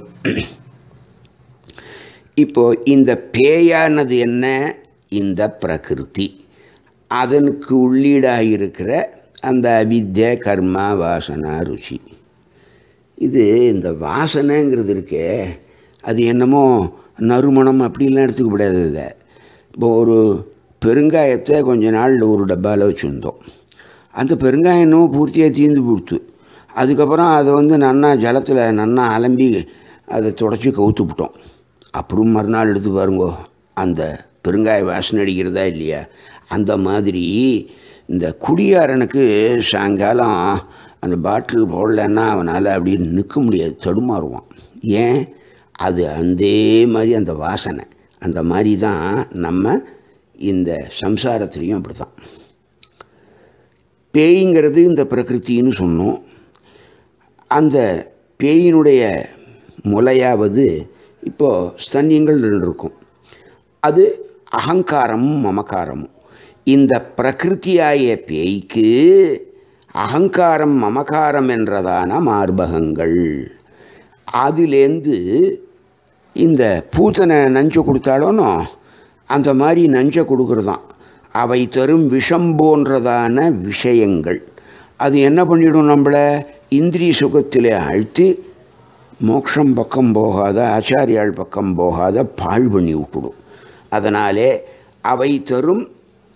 இப்போது இந்த பேயானது என்ன இந்த பிரகிருதி அதனுக்கு உள்ளீடாக இருக்கிற அந்த அவித்ய கர்மா வாசனா ருச்சி இது இந்த வாசனைங்கிறது இருக்கே அது என்னமோ நறுமணம் அப்படிலாம் எடுத்துக்க கூடாது இதை இப்போ ஒரு பெருங்காயத்தை கொஞ்ச நாள் ஒரு டப்பாவில் வச்சுருந்தோம் அந்த பெருங்காயம் என்னமோ பூர்த்தியாக தீர்ந்து கொடுத்து அதுக்கப்புறம் அதை வந்து நன்னா ஜலத்தில் நன்னா அலம்பி அதை தொடச்சி கவுத்து விட்டோம் அப்புறம் மறுநாள் எடுத்து பாருங்கோ அந்த பெருங்காய வாசனை அடிக்கிறதா இல்லையா அந்த மாதிரி இந்த குடியாரனுக்கு சாயங்காலம் அந்த பாட்டில் போடலன்னா அவனால் அப்படி நிற்க முடியாது தடுமாறுவான் ஏன் அது அதே மாதிரி அந்த வாசனை அந்த மாதிரி தான் நம்ம இந்த சம்சாரத்துலேயும் அப்படி தான் பேய்ங்கிறது இந்த பிரகிருத்தின்னு சொன்னோம் அந்த பேயினுடைய முலையாவது இப்போது ஸ்தன்யங்கள் ரெண்டு இருக்கும் அது அகங்காரமும் மமக்காரமும் இந்த பிரகிருத்தியாய பேய்க்கு அகங்காரம் மமகாரம் என்றதான மார்பகங்கள் அதுலேருந்து இந்த பூத்தனை நஞ்சை கொடுத்தாலும் அந்த மாதிரி நஞ்சை கொடுக்குறதான் அவை தரும் விஷம் போன்றதான விஷயங்கள் அது என்ன பண்ணிடும் நம்மளை இந்திரிய சுகத்திலே அழுத்தி மோட்சம் பக்கம் போகாத ஆச்சாரியாள் பக்கம் போகாத பாழ் பண்ணி விட்டுடும் அதனாலே அவை தரும்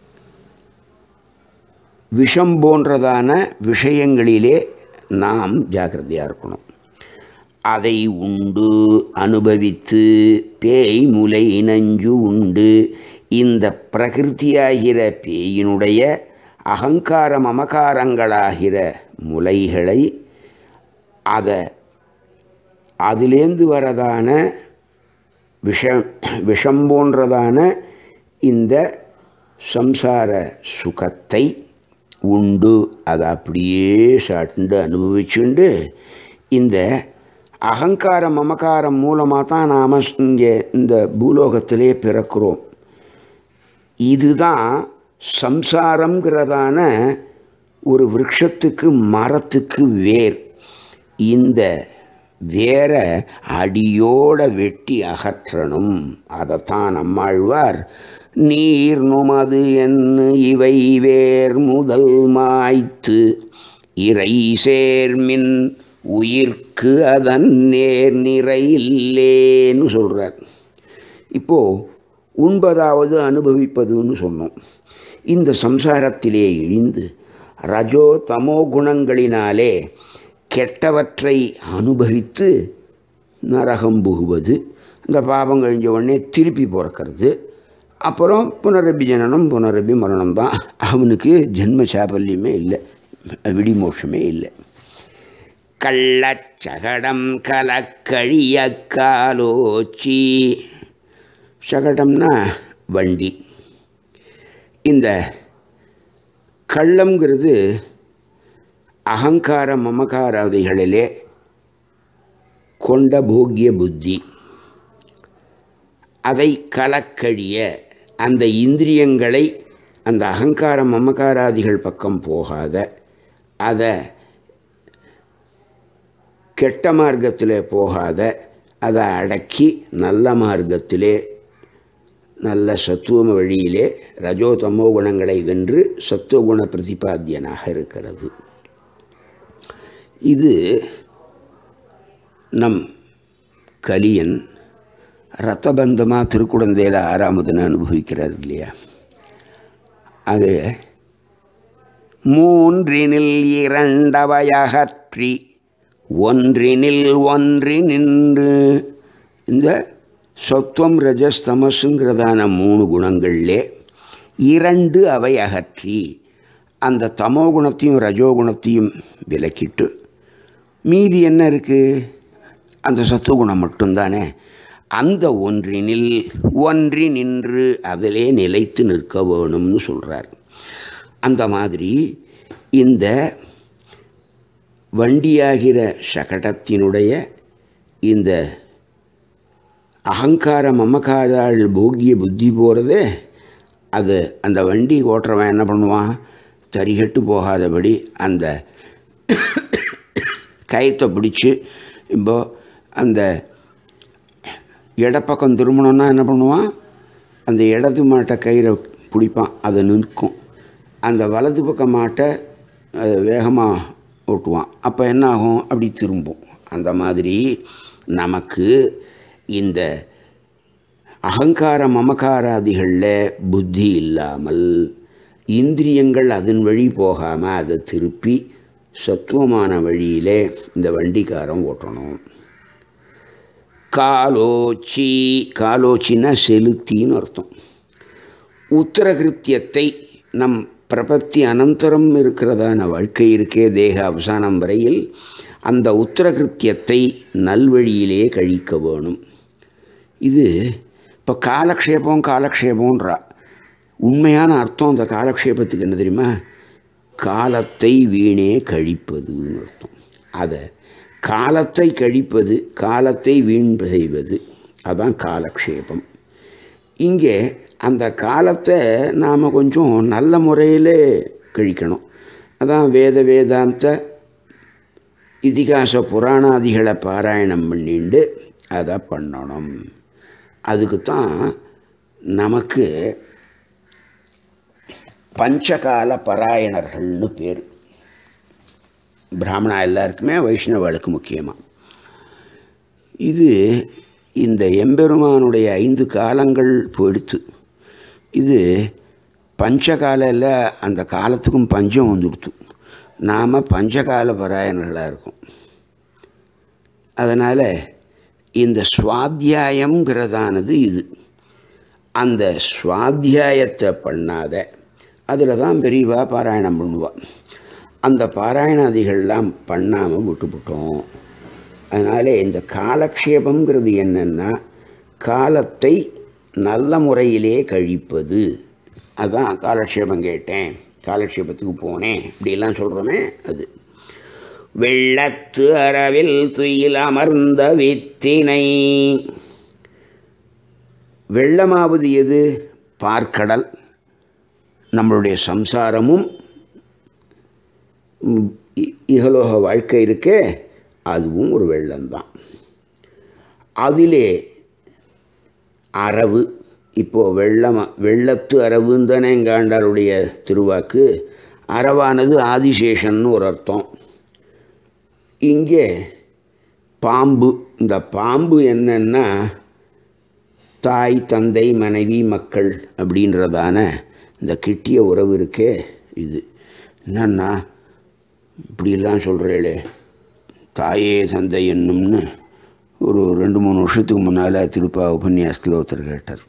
விஷம் போன்றதான விஷயங்களிலே நாம் ஜாக்கிரதையாக இருக்கணும் அதை உண்டு அனுபவித்து பேய் முலை நஞ்சு உண்டு இந்த பிரகிருத்தியாகிற பேயினுடைய அகங்கார மமகாரங்களாகிற முலைகளை அதை அதிலேந்து வரதான விஷம் விஷம் போன்றதான இந்த சம்சார சுகத்தை உண்டு அதை அப்படியே சாட்டுண்டு அனுபவிச்சுண்டு இந்த அகங்கார மமகாரம் மூலமாக தான் நாம் இங்கே இந்த பூலோகத்திலே பிறக்கிறோம் இதுதான் சம்சாரங்கிறதான ஒரு விருட்சத்துக்கு மரத்துக்கு வேர் இந்த வேரை அடியோட வெட்டி அகற்றணும் அதைத்தான் நம்மாழ்வார் நீர் நுமது என்று இவை வேர் முதல் மாய்த்து இறை சேர்மின் உயிர்க்கு அதன் நேர் நிறை இல்லேன்னு சொல்கிறார் இப்போது உண்பதாவது அனுபவிப்பதுன்னு சொன்னோம் இந்த சம்சாரத்திலே இழிந்து ரஜோ தமோ குணங்களினாலே கெட்டவற்றை அனுபவித்து நரகம் புகுவது இந்த பாபம் கழிஞ்ச உடனே திருப்பி பிறக்கிறது அப்புறம் புனரபி ஜனனம் புனரபி மரணம் தான் அவனுக்கு ஜென்ம சாபல்யமே இல்லை விடிமோஷமே இல்லை கள்ளச்சகடம் கலக்கழிய காலோச்சி சகடம்னா வண்டி இந்த கள்ளம்ங்கிறது அகங்கார மமகாராதிகளிலே கொண்ட போக்கிய புத்தி அதை கலக்கழிய அந்த இந்திரியங்களை அந்த அகங்கார மமகாராதிகள் பக்கம் போகாத அதை கெட்ட மார்க்கத்திலே போகாத அதை அடக்கி நல்ல மார்க்கத்திலே நல்ல சத்துவம வழியிலே ரஜோ தமோ குணங்களை வென்று சத்துவகுண பிரதிபாத்தியனாக இருக்கிறது இது நம் கலியன் ரத்தபந்தமாக திருக்குழந்தையில் ஆறாமதுன்னு அனுபவிக்கிறார் இல்லையா அது மூன்றினில் இரண்டவையகற்றி ஒன்றினில் ஒன்றி நின்று இந்த சொத்துவம் ரஜஸ் தமசுங்கிறதான மூணு குணங்களிலே இரண்டு அவை அகற்றி அந்த தமோ குணத்தையும் ரஜோகுணத்தையும் விலக்கிட்டு மீதி என்ன இருக்குது அந்த சத்துவகுணம் மட்டும்தானே அந்த ஒன்றினில் ஒன்றி நின்று அதிலே நிலைத்து நிற்க வேணும்னு சொல்கிறார் அந்த மாதிரி இந்த வண்டியாகிற சகடத்தினுடைய இந்த அகங்கார மமக்காரால் போகிய புத்தி போகிறதே அது அந்த வண்டி ஓட்டுறவன் என்ன பண்ணுவான் தரிகட்டு போகாதபடி அந்த கயத்தை பிடிச்சி இப்போ அந்த இடப்பக்கம் திரும்பணுன்னா என்ன பண்ணுவான் அந்த இடது மாட்டை கயிறை பிடிப்பான் அதை நிற்கும் அந்த வலது பக்க மாட்டை வேகமாக ஓட்டுவான் அப்போ என்ன ஆகும் அப்படி திரும்பும் அந்த மாதிரி நமக்கு இந்த அகங்கார மமகாராதிகளில் புத்தி இல்லாமல் இந்திரியங்கள் அதன் வழி போகாமல் அதை திருப்பி சத்துவமான வழியிலே இந்த வண்டிக்காரம் ஓட்டணும் காலோச்சி காலோச்சின்னா செலுத்தின்னு அர்த்தம் உத்தரகிருத்தியத்தை நம் பிரபத்தி அனந்தரம் இருக்கிறதான வாழ்க்கை இருக்கே தேக அவசானம் வரையில் அந்த உத்தரகிருத்தியத்தை நல்வழியிலே கழிக்க வேணும் இது இப்போ காலக்ஷேபம் காலக்ஷேபம்ன்றா உண்மையான அர்த்தம் அந்த காலக்ஷேபத்துக்கு என்ன தெரியுமா காலத்தை வீணே கழிப்பதுன்னு அர்த்தம் அதை காலத்தை கழிப்பது காலத்தை வீண் செய்வது அதான் காலக்ஷேபம் இங்கே அந்த காலத்தை நாம் கொஞ்சம் நல்ல முறையில் கழிக்கணும் அதான் வேத வேதாந்த இதிகாச புராணாதிகளை பாராயணம் பண்ணிண்டு அதை பண்ணணும் அதுக்கு தான் நமக்கு பஞ்சகால பராயணர்கள்னு பேர் பிராமணா எல்லாருக்குமே வைஷ்ணவர்களுக்கு முக்கியமாக இது இந்த எம்பெருமானுடைய ஐந்து காலங்கள் போயிடுத்து இது பஞ்சகாலில் அந்த காலத்துக்கும் பஞ்சம் வந்துடுத்து நாம் பஞ்சகால பராயணர்களாக இருக்கோம் அதனால் இந்த சுவாத்தியாயங்கிறதானது இது அந்த சுவாத்தியாயத்தை பண்ணாத அதில் தான் பெரியவா பாராயணம் பண்ணுவாள் அந்த பாராயணாதிகள்லாம் பண்ணாமல் விட்டுவிட்டோம் அதனால் இந்த காலக்ஷேபங்கிறது என்னென்னா காலத்தை நல்ல முறையிலே கழிப்பது அதான் காலக்ஷேபம் கேட்டேன் காலக்ஷேபத்துக்கு போனேன் இப்படிலாம் சொல்கிறோமே அது வெள்ளத்து அறவில் துயில் அமர்ந்த வித்தினை வெள்ளமாவது எது பார்க்கடல் நம்மளுடைய சம்சாரமும் இகலோக வாழ்க்கை இருக்கே அதுவும் ஒரு வெள்ளம்தான் அதிலே அரவு இப்போது வெள்ளமா வெள்ளத்து அரவுன்னு தானே எங்கள் ஆண்டாளுடைய திருவாக்கு அரவானது ஆதிசேஷன்னு ஒரு அர்த்தம் இங்கே பாம்பு இந்த பாம்பு என்னன்னா தாய் தந்தை மனைவி மக்கள் அப்படின்றதான இந்த கிட்டிய உறவு இருக்கே இது என்னன்னா இப்படிலாம் சொல்கிறேளே தாயே தந்தை என்னும்னு ஒரு ரெண்டு மூணு வருஷத்துக்கு முன்னால் திருப்பா உபன்யாசத்தில் ஒருத்தர் கேட்டார்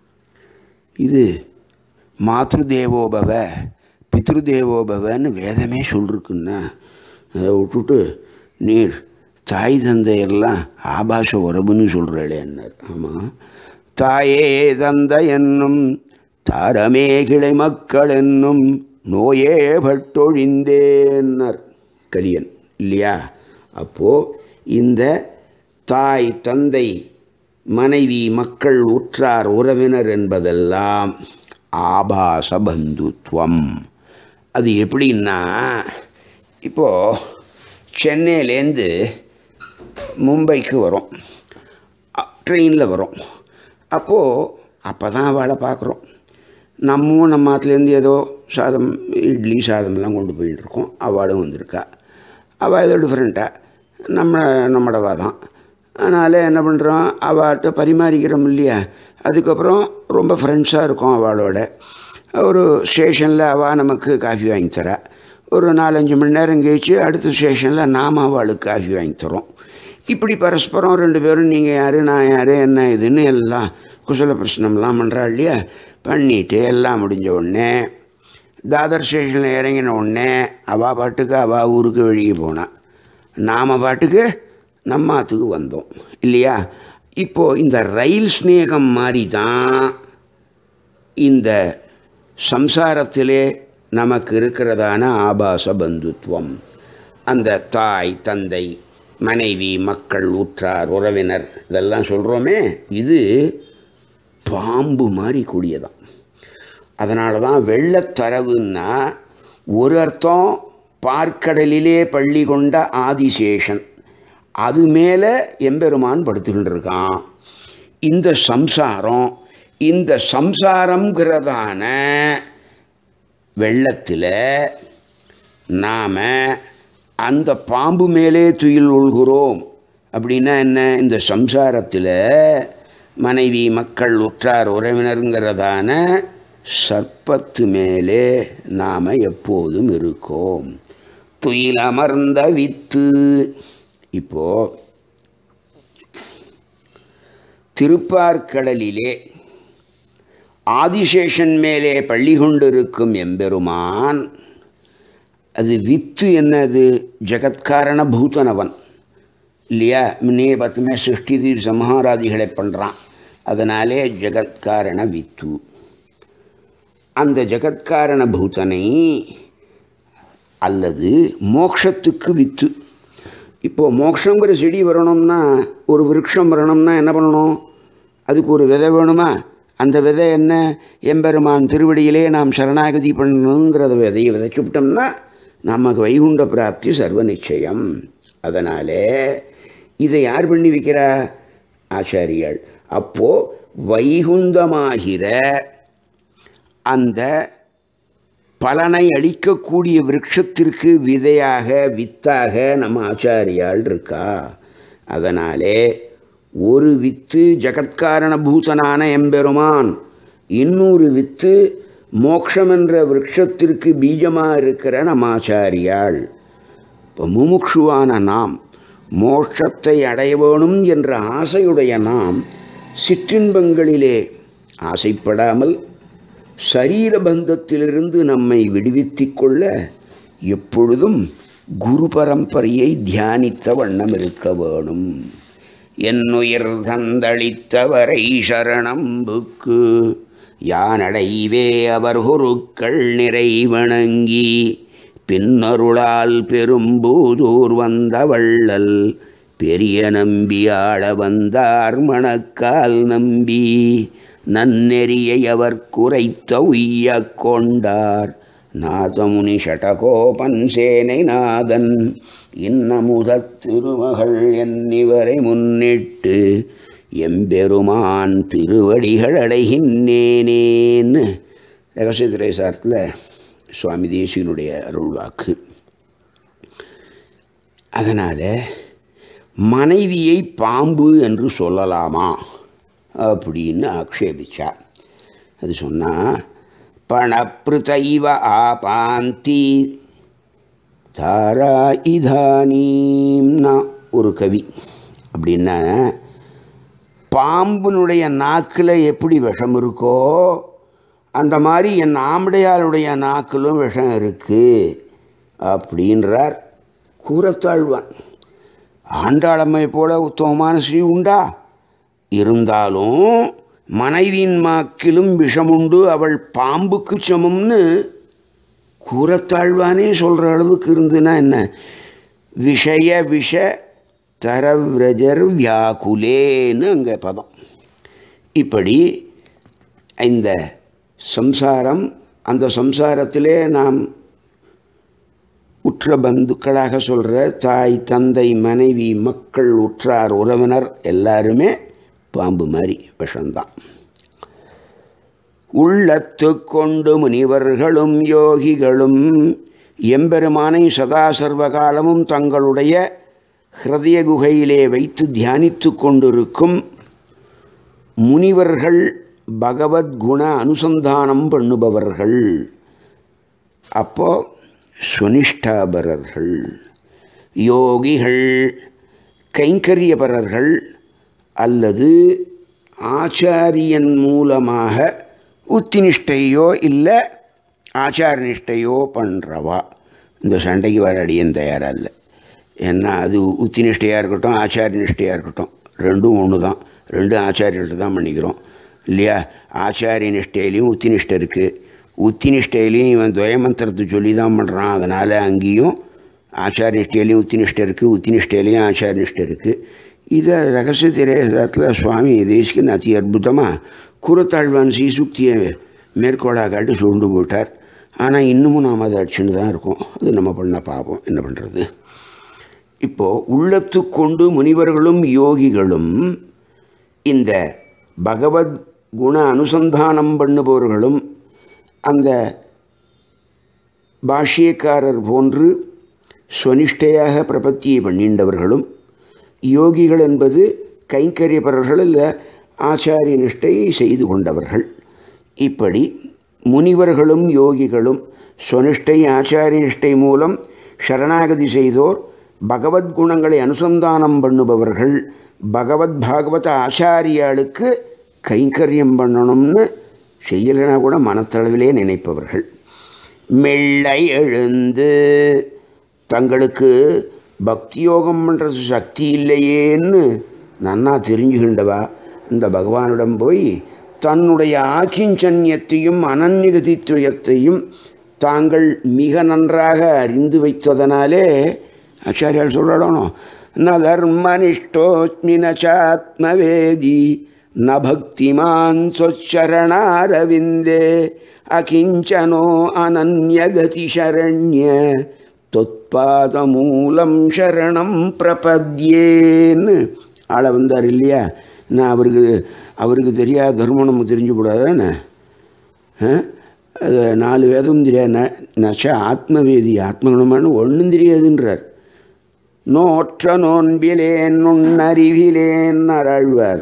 இது மாத்ருதேவோபவ பித்ருதேவோபவன்னு வேதமே சொல்லிருக்குன்னா அதை விட்டுட்டு நீர் தாய் தந்தையெல்லாம் ஆபாச உறவுன்னு சொல்கிறேளேன்னார் ஆமாம் தாயே தந்தை என்னும் தாரமே கிளை மக்கள் என்னும் நோயே பட்டொழிந்தேன்னார் கலியன் இல்லையா அப்போது இந்த தாய் தந்தை மனைவி மக்கள் உற்றார் உறவினர் என்பதெல்லாம் ஆபாச பந்துத்வம் அது எப்படின்னா இப்போது சென்னையிலேருந்து மும்பைக்கு வரோம் ட்ரெயினில் வரோம் அப்போது அப்போ தான் அவளை பார்க்குறோம் நம்மவும் நம்ம ஆத்துலேருந்து ஏதோ சாதம் இட்லி சாதம்லாம் கொண்டு போயிட்டு இருக்கோம் அவளும் வந்திருக்கா அவள் ஏதோ டிஃப்ரெண்ட்டாக நம்ம நம்மடவா தான் அதனால் என்ன பண்ணுறோம் அவள்கிட்ட பரிமாறிக்கிறோம் இல்லையா அதுக்கப்புறம் ரொம்ப ஃப்ரெண்ட்ஸாக இருக்கும் அவளோட ஒரு ஸ்டேஷனில் அவள் நமக்கு காஃபி வாங்கி தரா ஒரு நாலஞ்சு மணி நேரம் கழிச்சு அடுத்த ஸ்டேஷனில் நாம் அவளுக்கு காஃபி வாங்கி தரோம் இப்படி பரஸ்பரம் ரெண்டு பேரும் நீங்கள் யார் நான் யார் என்ன இதுன்னு எல்லாம் குசல பிரச்சனம்லாம் பண்ணுறா இல்லையா பண்ணிவிட்டு எல்லாம் முடிஞ்ச உடனே தாதர் ஸ்டேஷனில் இறங்கின உடனே அவள் பாட்டுக்கு அவள் ஊருக்கு வெளியே போனான் நாம் பாட்டுக்கு நம்ம ஆத்துக்கு வந்தோம் இல்லையா இப்போது இந்த ரயில் ஸ்நேகம் மாதிரி தான் இந்த சம்சாரத்திலே நமக்கு இருக்கிறதான ஆபாச பந்துத்துவம் அந்த தாய் தந்தை மனைவி மக்கள் உற்றார் உறவினர் இதெல்லாம் சொல்கிறோமே இது பாம்பு மாதிரி கூடியதான் அதனால தான் வெள்ளத்தரவுன்னா ஒரு அர்த்தம் பார்க்கடலிலே பள்ளி கொண்ட ஆதிசேஷன் அது மேலே எம்பெருமான் படுத்துக்கிட்டு இருக்கான் இந்த சம்சாரம் இந்த சம்சாரங்கிறதான வெள்ளத்தில் நாம் அந்த பாம்பு மேலே துயில் உள்கிறோம் அப்படின்னா என்ன இந்த சம்சாரத்தில் மனைவி மக்கள் உற்றார் உறவினருங்கிறதான சர்ப்பத்து மேலே நாம் எப்போதும் இருக்கோம் துயில் அமர்ந்த வித்து இப்போது திருப்பார்கடலிலே ஆதிசேஷன் மேலே பள்ளி கொண்டிருக்கும் எம்பெருமான் அது வித்து என்னது ஜெகத்காரண பூதனவன் இல்லையா முன்னே பார்த்துமே சிருஷ்டி சம்ஹாராதிகளை பண்ணுறான் அதனாலே ஜெகத்காரண வித்து அந்த ஜெகத்காரண பூதனை அல்லது மோக்ஷத்துக்கு வித்து இப்போது மோக்ஷங்கிற செடி வரணும்னா ஒரு விருட்சம் வரணும்னா என்ன பண்ணணும் அதுக்கு ஒரு விதை வேணுமா அந்த விதை என்ன எம்பெருமான் திருவடியிலே நாம் சரணாகதி பண்ணணுங்கிறத விதையை விதைச்சுவிட்டோம்னா நமக்கு வைகுண்ட பிராப்தி சர்வ நிச்சயம் அதனால் இதை யார் பண்ணி வைக்கிறா ஆச்சாரியாள் அப்போது வைகுந்தமாகிற அந்த பலனை அளிக்கக்கூடிய விருட்சத்திற்கு விதையாக வித்தாக நம்ம ஆச்சாரியால் இருக்கா அதனாலே ஒரு வித்து ஜகத்காரண பூதனான எம்பெருமான் இன்னொரு வித்து மோக்ஷம் என்ற விருட்சத்திற்கு பீஜமாக இருக்கிற நம்ம ஆச்சாரியாள் இப்போ முமுட்சுவான நாம் மோட்சத்தை அடைய வேணும் என்ற ஆசையுடைய நாம் சிற்றின்பங்களிலே ஆசைப்படாமல் சரீர பந்தத்திலிருந்து நம்மை விடுவித்துக் கொள்ள எப்பொழுதும் குரு பரம்பரையை தியானித்த வண்ணம் இருக்க வேணும் என்னுயிர் தந்தளித்தவரை சரணம்புக்கு யானடைவே அவர் குருக்கள் நிறை வணங்கி பின்னருளால் பெரும்பூதூர் வந்த வள்ளல் பெரிய நம்பி ஆள வந்தார் மணக்கால் நம்பி நன்னெறியை அவர் குறைத்த உய்ய கொண்டார் நாதமுனி ஷடகோபன் சேனை நாதன் இன்னமுதத் திருமகள் என்னிவரை முன்னிட்டு எம்பெருமான் திருவடிகள் அடைகின்றேனேன்னு ரகசிய திரைசாரத்தில் சுவாமி தேசியனுடைய அருள்வாக்கு அதனால் மனைவியை பாம்பு என்று சொல்லலாமா அப்படின்னு ஆக்ஷேபிச்சா அது சொன்னால் பணப்பிருதைவ ஆபாந்தி தாரா இதானீம்னா ஒரு கவி அப்படின்னா பாம்பினுடைய நாக்கில் எப்படி விஷம் இருக்கோ அந்த மாதிரி என் ஆம்படையாளுடைய நாக்கிலும் விஷம் இருக்குது அப்படின்றார் கூறத்தாழ்வான் ஆண்டாளம்மை போல உத்தமமான ஸ்ரீ உண்டா இருந்தாலும் மனைவியின் மாக்கிலும் விஷமுண்டு அவள் பாம்புக்கு சமம்னு கூறத்தாழ்வானே சொல்கிற அளவுக்கு இருந்துன்னா என்ன விஷய விஷ தரவிரஜர் வியாக்குலேன்னு அங்கே பதம் இப்படி இந்த சம்சாரம் அந்த சம்சாரத்திலே நாம் உற்ற பந்துக்களாக சொல்கிற தாய் தந்தை மனைவி மக்கள் உற்றார் உறவினர் எல்லாருமே பாம்பு மாதிரி விஷம்தான் உள்ளத்து கொண்டு முனிவர்களும் யோகிகளும் எம்பெருமானை சதா சர்வகாலமும் தங்களுடைய ஹிருதய குகையிலே வைத்து தியானித்து கொண்டிருக்கும் முனிவர்கள் பகவத்குண அனுசந்தானம் பண்ணுபவர்கள் அப்போ சுனிஷ்டாபரர்கள் யோகிகள் கைங்கரியபரர்கள் அல்லது ஆச்சாரியன் மூலமாக உத்தினிஷ்டையோ இல்லை ஆச்சார நிஷ்டையோ பண்ணுறவா இந்த சண்டைக்கு வர அடியன் தயாராக இல்லை ஏன்னா அது உத்தி நிஷ்டையாக இருக்கட்டும் ஆச்சார நிஷ்டையாக இருக்கட்டும் ரெண்டும் ஒன்று தான் ரெண்டும் ஆச்சாரியர்கிட்ட தான் பண்ணிக்கிறோம் இல்லையா ஆச்சாரிய நிஷ்டையிலையும் உத்தி நிஷ்டை இருக்குது உத்தி நிஷ்டையிலையும் இவன் துவயமந்திரத்தை சொல்லி தான் பண்ணுறான் அதனால் அங்கேயும் ஆச்சார நிஷ்டையிலையும் உத்தி நிஷ்டை இருக்குது உத்தி நிஷ்டையிலையும் ஆச்சார நிஷ்டை இருக்குது இதை ரகசிய திரையத்தில் சுவாமி தேசிகன் அதி அற்புதமாக கூறத்தாழ்வான் சீசுக்தியை மேற்கோளாக காட்டி சுருண்டு போட்டார் ஆனால் இன்னமும் நாம் அதை அடிச்சுன்னு தான் இருக்கோம் அது நம்ம பண்ண பாவம் என்ன பண்ணுறது இப்போது உள்ளத்து கொண்டு முனிவர்களும் யோகிகளும் இந்த பகவத் குண அனுசந்தானம் பண்ணுபவர்களும் அந்த பாஷ்யக்காரர் போன்று ஸ்வனிஷ்டையாக பிரபத்தியை பண்ணிண்டவர்களும் யோகிகள் என்பது கைங்கரியப்பரர்கள் இல்லை ஆச்சாரிய நிஷ்டையை செய்து கொண்டவர்கள் இப்படி முனிவர்களும் யோகிகளும் ஸ்வனிஷ்டை ஆச்சாரிய நிஷ்டை மூலம் சரணாகதி செய்தோர் பகவத் குணங்களை அனுசந்தானம் பண்ணுபவர்கள் பகவத் பாகவத ஆச்சாரியாளுக்கு கைங்கரியம் பண்ணணும்னு செய்யலைனா கூட மனத்தளவிலே நினைப்பவர்கள் மெல்ல எழுந்து தங்களுக்கு பக்தி யோகம் பண்ணுறது சக்தி இல்லையேன்னு நன்னா தெரிஞ்சுகின்றவா இந்த பகவானிடம் போய் தன்னுடைய ஆக்கிஞ்சன்யத்தையும் அனன்யகதித்துவத்தையும் தாங்கள் மிக நன்றாக அறிந்து வைத்ததனாலே ஆச்சாரியால் சொல்லணும் ந தர்மனிஷ்டோஸ்மி நாத்மவேதி ந பக்திமான் சொச்சரணாரவிந்தே அகிஞ்சனோ அனன்யகதி சரண்ய தொத்பாதமூலம் சரணம் பிரபத்யேன்னு ஆளை வந்தார் இல்லையா நான் அவருக்கு அவருக்கு தெரியாத தர்மம் நமக்கு தெரிஞ்சு கூடாதானே அது நாலு வேதம் தெரியாது நச்சா ஆத்மவேதி ஆத்மகுணமானு ஒன்றும் தெரியாதுன்றார் நோற்ற நோன்பிலேன் நுண்ணறிவிலேன் அறாழ்வார்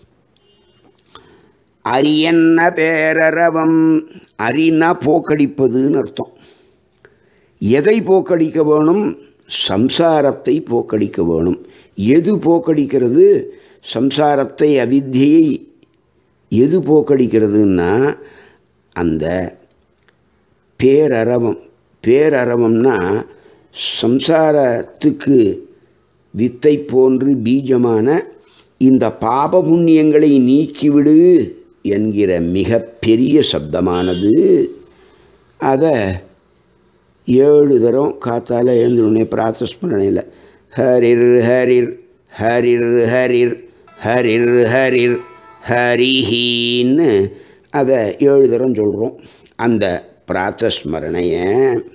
அரியன்ன பேரரவம் அரினா போக்கடிப்பதுன்னு அர்த்தம் எதை போக்கடிக்க வேணும் சம்சாரத்தை போக்கடிக்க வேணும் எது போக்கடிக்கிறது சம்சாரத்தை அவித்தியை எது போக்கடிக்கிறதுன்னா அந்த பேரரவம் பேரரவம்னா சம்சாரத்துக்கு வித்தை போன்று பீஜமான இந்த பாப புண்ணியங்களை நீக்கிவிடு என்கிற மிகப்பெரிய சப்தமானது அதை ஏழு தரம் காத்தால் எழுந்துடனே பிரார்த்தஸ்மரணையில் ஹரிர் ஹரிர் ஹரிர் ஹரிர் ஹரிர் ஹரிர் ஹரிஹின்னு அதை ஏழு தரம் சொல்கிறோம் அந்த பிராத்தஸ்மரணையை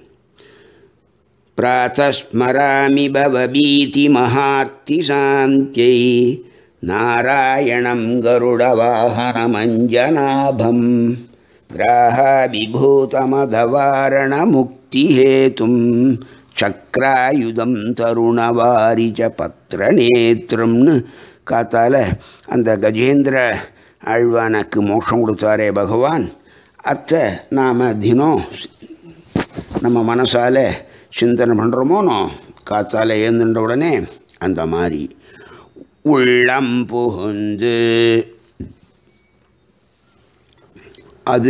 பிராத்தஸ்மராமி பவபீதி மகார்த்தி சாந்தியை நாராயணம் கருடவாகனமஞ்சனாபம் கிராஹாபிபூதமதவாரணமுக்திஹேதும் சக்ராயுதம் தருணவாரிச்ச பத்திரநேத்திரம்னு காத்தால் அந்த கஜேந்திர ஆழ்வானுக்கு மோட்சம் கொடுத்தாரே பகவான் அத்தை நாம் தினம் நம்ம மனசால் சிந்தனை பண்ணுறோமோனோ காத்தால் எழுந்துட்ட உடனே அந்த மாதிரி உள்ளம் புகுந்து அது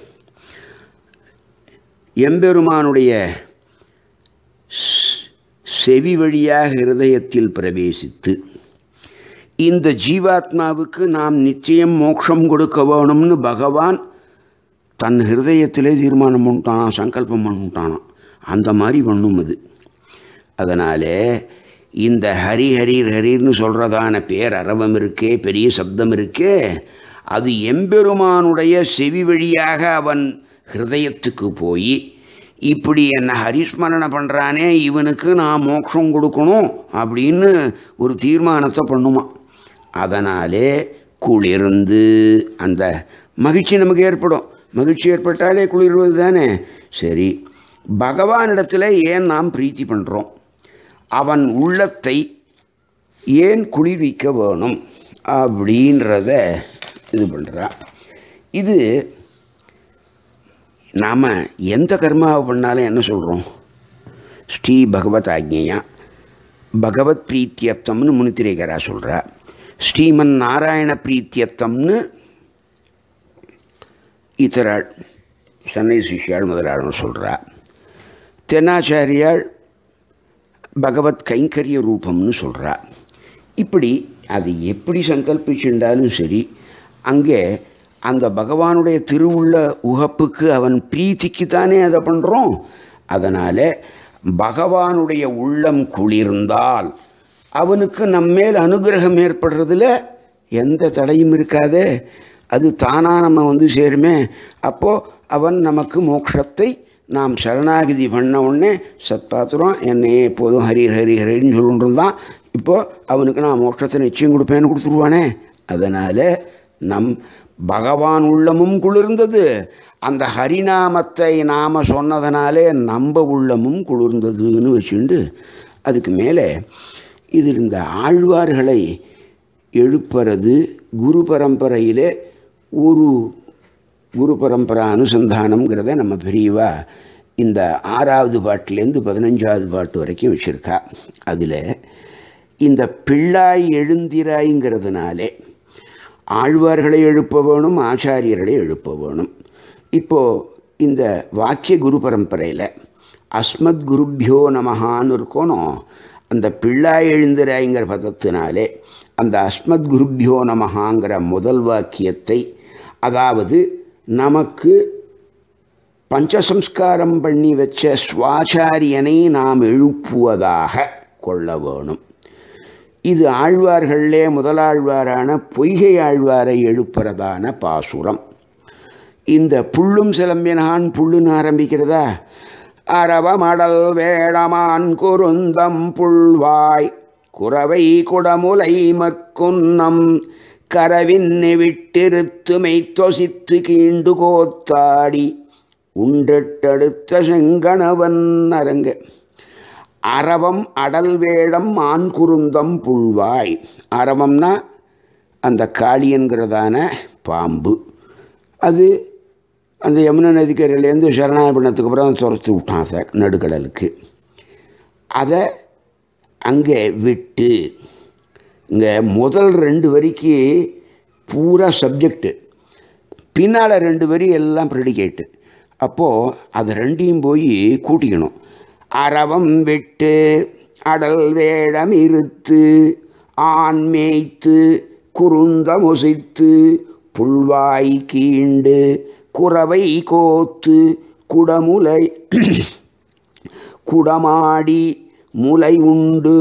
எம்பெருமானுடைய ஸ்- செவி வழியாக இருதயத்தில் பிரவேசித்து இந்த ஜீவாத்மாவுக்கு நாம் நிச்சயம் மோட்சம் கொடுக்க வேணும்னு பகவான் தன் ஹிருதயத்திலே தீர்மானம் பண்ணிட்டானாம் சங்கல்பம் பண்ணிட்டானாம் அந்த மாதிரி பண்ணும் அது அதனால் இந்த ஹரி ஹரீர் ஹரீர்னு சொல்கிறதான பேரரவம் இருக்கே பெரிய சப்தம் இருக்கே அது எம்பெருமானுடைய செவி வழியாக அவன் ஹிருதயத்துக்கு போய் இப்படி என்னை ஹரிஸ்மரணை பண்ணுறானே இவனுக்கு நான் மோட்சம் கொடுக்கணும் அப்படின்னு ஒரு தீர்மானத்தை பண்ணுமா அதனாலே குளிர்ந்து அந்த மகிழ்ச்சி நமக்கு ஏற்படும் மகிழ்ச்சி ஏற்பட்டாலே குளிர்வது தானே சரி பகவானிடத்தில் ஏன் நாம் பிரீத்தி பண்ணுறோம் அவன் உள்ளத்தை ஏன் குளிர்விக்க வேணும் அப்படின்றத இது பண்ணுறா இது நாம் எந்த கர்மாவை பண்ணாலும் என்ன சொல்கிறோம் ஸ்ரீ பகவத் ஆக்ஞையா பகவத் பிரீத்தியப்தம்னு முனித்திரேகரா சொல்கிறா ஸ்ரீமன் நாராயண பிரீத்தியப்தம்னு இத்தராள் சென்னை சிஷ்யாள் முதலாளன்னு சொல்கிறா தென்னாச்சாரியாள் பகவத் கைங்கரிய ரூபம்னு சொல்கிறா இப்படி அது எப்படி சங்கல்பிச்சுண்டாலும் சரி அங்கே அந்த பகவானுடைய திருவுள்ள உகப்புக்கு அவன் பிரீத்திக்கு தானே அதை பண்ணுறோம் அதனால் பகவானுடைய உள்ளம் குளிர்ந்தால் அவனுக்கு நம்மேல் அனுகிரகம் ஏற்படுறதுல எந்த தடையும் இருக்காதே அது தானாக நம்ம வந்து சேருமே அப்போது அவன் நமக்கு மோட்சத்தை நாம் சரணாகிதி பண்ண உடனே சத்பாத்திரம் என்னையே எப்போதும் ஹரி ஹரி ஹரின்னு சொல்லிட்டு இருந்தான் இப்போது அவனுக்கு நான் மோட்சத்தை நிச்சயம் கொடுப்பேன்னு கொடுத்துருவானே அதனால் நம் பகவான் உள்ளமும் குளிர்ந்தது அந்த ஹரிநாமத்தை நாம் சொன்னதனாலே நம்ம உள்ளமும் குளிர்ந்ததுன்னு வச்சுண்டு அதுக்கு மேலே இது இந்த ஆழ்வார்களை எழுப்புறது குரு பரம்பரையிலே ஒரு குரு பரம்பரா அனுசந்தானம்ங்கிறத நம்ம பெரியவா இந்த ஆறாவது பாட்டிலேருந்து பதினஞ்சாவது பாட்டு வரைக்கும் வச்சுருக்கா அதில் இந்த பிள்ளாய் எழுந்திராய்ங்கிறதுனாலே ஆழ்வார்களை எழுப்ப வேணும் ஆச்சாரியர்களை எழுப்ப வேணும் இப்போது இந்த வாக்கிய குரு பரம்பரையில் அஸ்மத் குருப்பியோ நமஹான்னு இருக்கணும் அந்த பிள்ளாய் எழுந்திராய்ங்கிற பதத்தினாலே அந்த அஸ்மத் குருப்பியோ நமஹாங்கிற முதல் வாக்கியத்தை அதாவது நமக்கு பஞ்சசம்ஸ்காரம் பண்ணி வச்ச சுவாச்சாரியனை நாம் எழுப்புவதாக கொள்ள வேணும் இது ஆழ்வார்களிலே முதலாழ்வாரான பொய்கை ஆழ்வாரை எழுப்புறதான பாசுரம் இந்த புள்ளும் சிலம்பினான் புல்லுன்னு ஆரம்பிக்கிறதா அரவமடல் வேடமான் குருந்தம் புள்வாய் குறவை குடமுலை மற்குன்னம் கரவின்னு விட்டிருத்துமை தொசித்து கீண்டு கோத்தாடி உண்டெட்டெடுத்த செங்கணவன் அரங்க அரவம் அடல் வேடம் ஆண் குருந்தம் புல்வாய் அரவம்னா அந்த காளியன்கிறதான பாம்பு அது அந்த யமுனை நதிக்கரையிலேருந்து சரணாபணத்துக்கு அப்புறம் துரத்து விட்டான் சார் நடுக்கடலுக்கு அதை அங்கே விட்டு இங்கே முதல் ரெண்டு வரிக்கு பூரா சப்ஜெக்டு பின்னால் ரெண்டு வரி எல்லாம் ப்ரெடிகேட்டு அப்போது அது ரெண்டையும் போய் கூட்டிக்கணும் அரவம் விட்டு அடல் வேடம் இருத்து ஆண் மேய்த்து குருந்தமுசித்து புல்வாய் கீண்டு குறவை கோத்து குடமுலை குடமாடி முலை உண்டு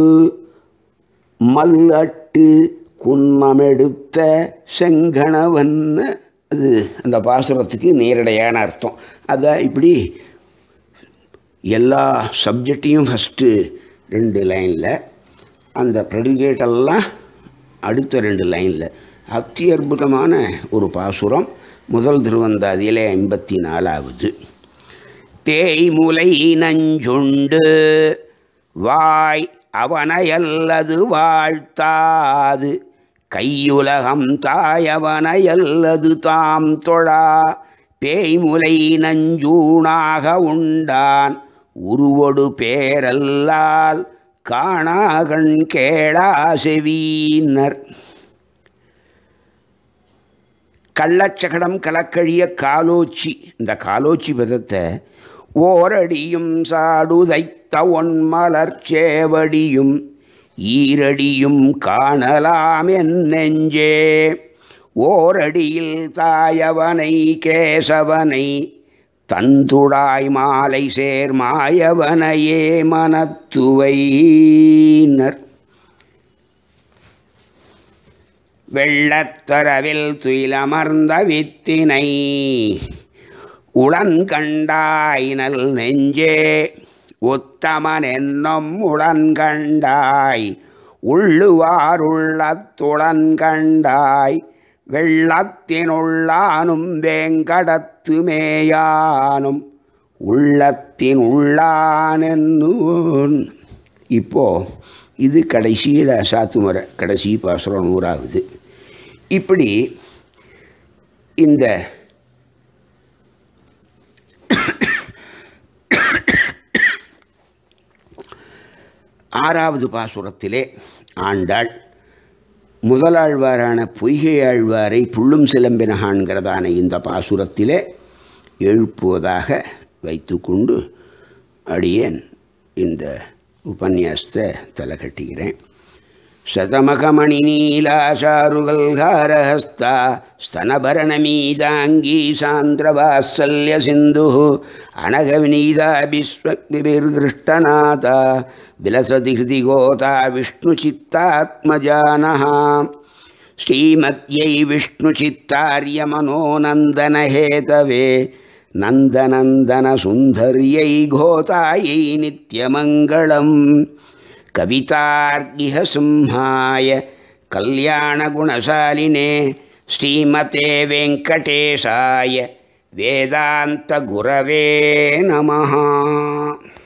மல்லட்டு குன்னமெடுத்த செங்கணவன் அது அந்த பாசுரத்துக்கு நேரடியான அர்த்தம் அதான் இப்படி எல்லா சப்ஜெக்டையும் ஃபஸ்ட்டு ரெண்டு லைனில் அந்த ப்ரெடிகேட்டெல்லாம் அடுத்த ரெண்டு லைனில் அத்தி அற்புதமான ஒரு பாசுரம் முதல் திருவந்தாதியிலே ஐம்பத்தி நாலாவது தேய்முலை நஞ்சுண்டு வாய் அவனையல்லது வாழ்த்தாது கையுலகம் தாயவனையல்லது தாம் தொழா பேய்முலை நஞ்சூணாக உண்டான் உருவொடு பேரல்லால் காணாகண் கேளா செவீனர் கள்ளச்சகடம் கலக்கழிய காலோச்சி இந்த காலோச்சி பதத்தை ஓரடியும் சாடுதைத்த ஒன்மலர் சேவடியும் ஈரடியும் காணலாம் என் நெஞ்சே ஓரடியில் தாயவனை கேசவனை தந்துடாய் மாலை சேர் மாயவனையே மனத்துவையினர் வெள்ளத்தரவில் துயிலமர்ந்த வித்தினை உளன்கண்டாய் நல் நெஞ்சே உத்தமன் என்னும் உளன்கண்டாய் உள்ளுவாருள்ளத்துளன்கண்டாய் வெள்ளத்தினுள்ளானும் வேங்கடத்து மேயானும் உள்ளத்தின் உள்ளானென்னு இப்போ இது கடைசியில் சாத்துமுறை கடைசி பாசுரம் நூறாவது இப்படி இந்த ஆறாவது பாசுரத்திலே ஆண்டாள் முதலாழ்வாரான பொய்கை ஆழ்வாரை புள்ளும் சிலம்பினகான்கிறதான இந்த பாசுரத்திலே எழுப்புவதாக வைத்துக்கொண்டு அடியேன் இந்த உபன்யாசத்தை தலை கட்டுகிறேன் శతమకమణి నీలాశారుగల్హారహస్తా స్తనభరణమీదాంగీ సాంద్రవాత్సల్య సింధు అనఘవినీదాభిస్వగ్నిభిర్గృష్టనాథ విలసతి హృది గోతా విష్ణుచిత్తాత్మజానः శ్రీమత్యై విష్ణుచిత్తార్యమనోనందనహేతవే నందనందనసుందర్యై ఘోతాయై నిత్యమంగళం कवितार्गिहसिंहाय कल्याणगुणशालिने श्रीमते वेङ्कटेशाय वेदान्तगुरवे नमः